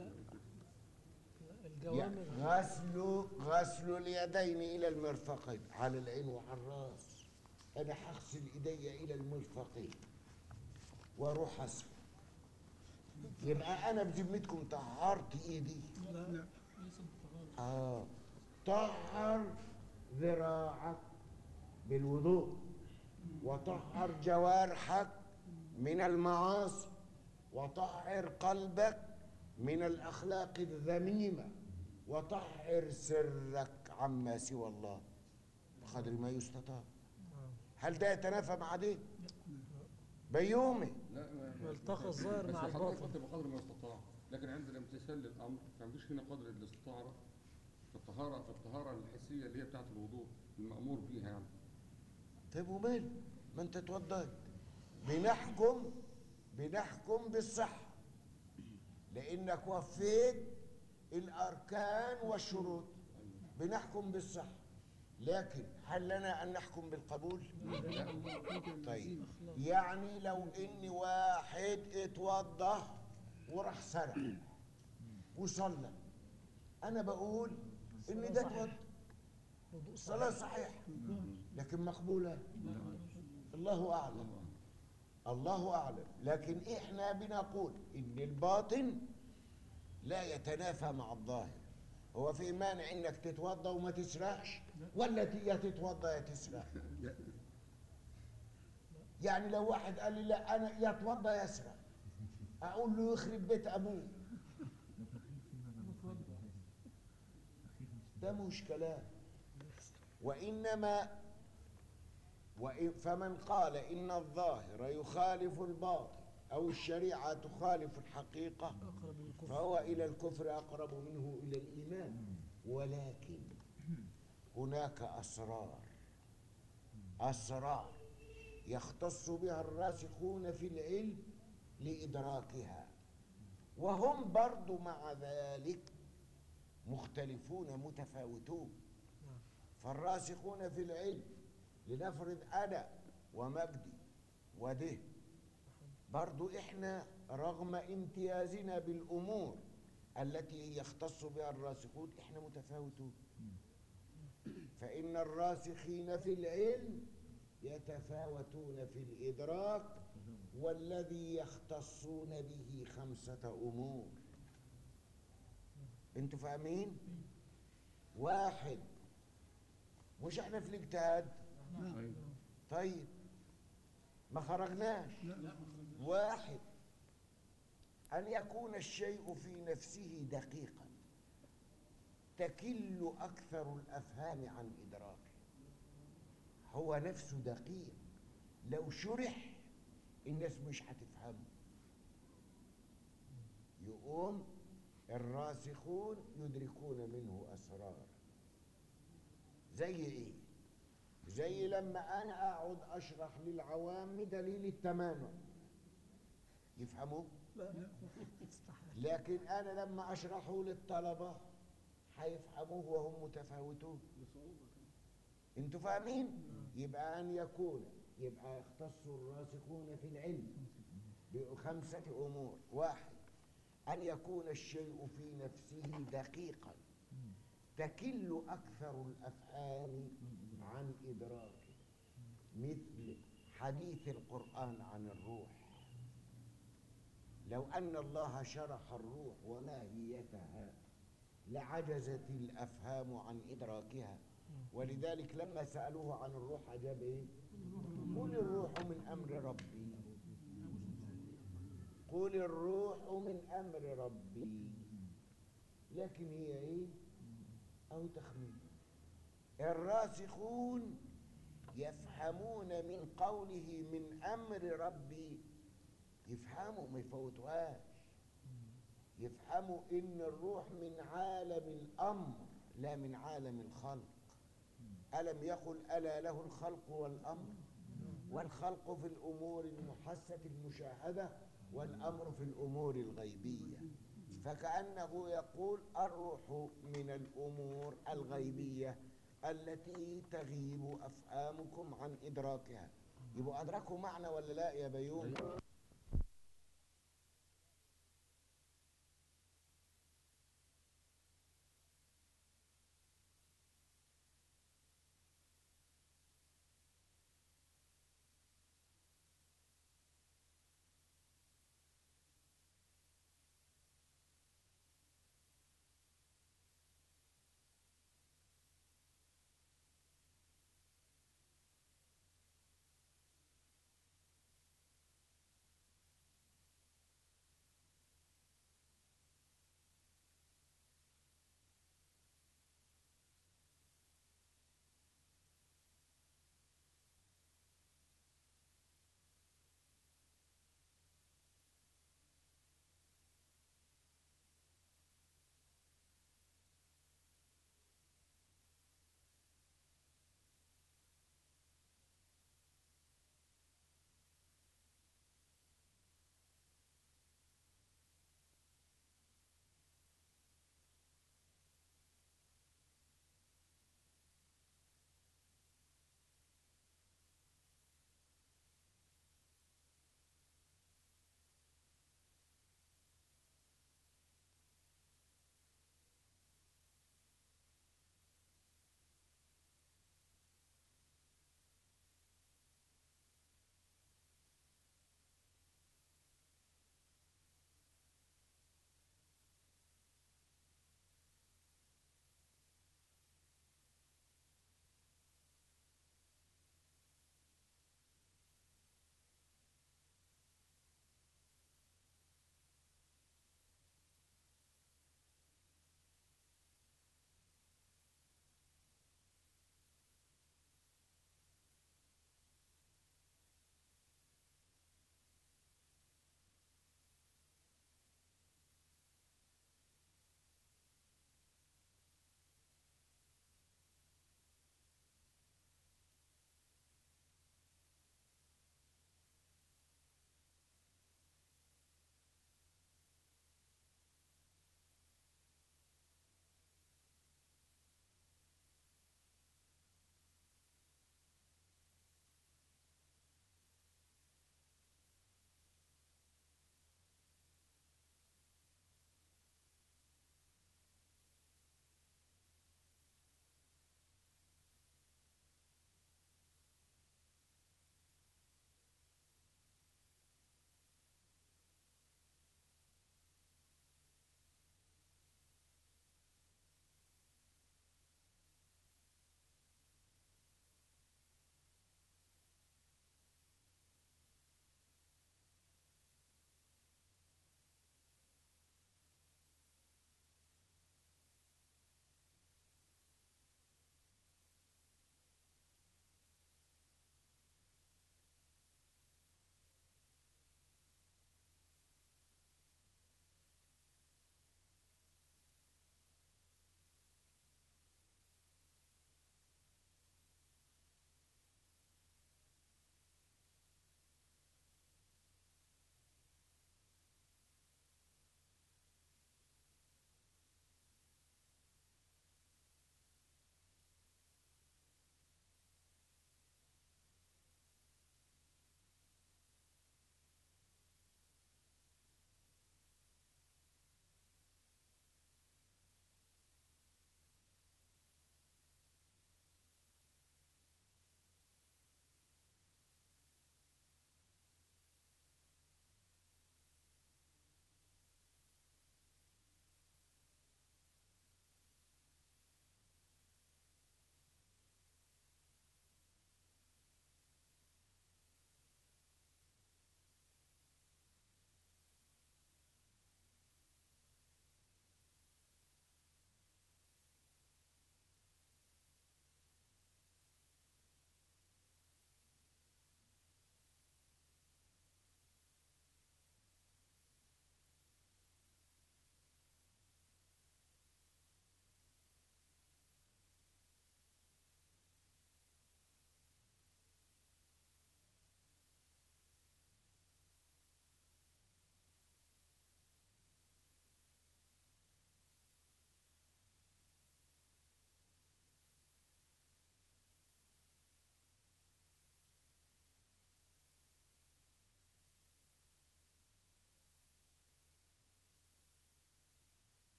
يعني الجوامع غسل غسل اليدين إلى المرفقين على العين وعلى الرأس أنا هغسل إيدي إلى المرفقين وأروح أسرق يبقى أنا بذمتكم طهرت إيدي لا ليس بالطهارة آه طهر ذراعك بالوضوء وطهر جوارحك من المعاصي وطهر قلبك من الأخلاق الذميمة وطهر سرك عما سوى الله بقدر ما يستطاع هل ده يتنافى مع دي؟ بيومي لا ما- ما- والتقى الظاهر بس مع حضرتك الباطن. قلت بقدر ما استطاع لكن عند الامتثال للامر ما عندوش هنا قدر الاستطاعه في الطهاره في الطهاره الحسيه اللي هي بتاعه الوضوء المامور بيها يعني طيب ومال ما انت اتوضيت بنحكم بنحكم بالصحة لانك وفيت الاركان والشروط بنحكم بالصحة لكن هل لنا ان نحكم بالقبول طيب يعني لو ان واحد اتوضى وراح سرق وصلى انا بقول ان ده اتوضى وضوء الصلاة صحيحة لكن مقبولة الله أعلم الله أعلم لكن إحنا بنقول إن الباطن لا يتنافى مع الظاهر هو في مانع إنك تتوضأ وما تسرقش ولا ت- يا تتوضأ يا تسرق يعني لو واحد قال لي لا أنا يتوضأ يسرق أقول له يخرب بيت أبوه ده مش كلام وإنما وإن فمن قال إن الظاهر يخالف الباطن أو الشريعة تخالف الحقيقة أقرب للكفر فهو إلى الكفر أقرب منه إلى الإيمان ولكن هناك أسرار أسرار يختص بها الراسخون في العلم لإدراكها وهم برضو مع ذلك مختلفون متفاوتون فالراسخون في العلم لنفرض أنا ومجدي وده برضو إحنا رغم امتيازنا بالأمور التي يختص بها الراسخون إحنا متفاوتون فإن الراسخين في العلم يتفاوتون في الإدراك والذي يختصون به خمسة أمور انتوا فاهمين؟ واحد مش احنا في الاجتهاد أيوة. طيب ما خرجناش واحد أن يكون الشيء في نفسه دقيقا تكل أكثر الأفهام عن إدراكه هو نفسه دقيق لو شرح الناس مش هتفهمه يقوم الراسخون يدركون منه أسرار زي إيه؟ زي لما أنا أقعد أشرح للعوام دليل التمانع يفهموه لكن انا لما اشرحه للطلبه هيفهموه وهم متفاوتون انتوا فاهمين يبقى ان يكون يبقى يختص الراسخون في العلم بخمسه امور واحد ان يكون الشيء في نفسه دقيقا تكل اكثر الافهام عن ادراكه مثل حديث القران عن الروح لو ان الله شرح الروح وماهيتها لعجزت الافهام عن ادراكها ولذلك لما سالوه عن الروح اجاب ايه قل الروح من امر ربي قل الروح من امر ربي لكن هي ايه او تخمين الراسخون يفهمون من قوله من امر ربي يفهموا ما يفوتوهاش يفهموا ان الروح من عالم الامر لا من عالم الخلق الم يقل الا له الخلق والامر والخلق في الامور المحسه المشاهده والامر في الامور الغيبيه فكانه يقول الروح من الامور الغيبيه التي تغيب افهامكم عن ادراكها يبقوا ادركوا معنى ولا لا يا بيوم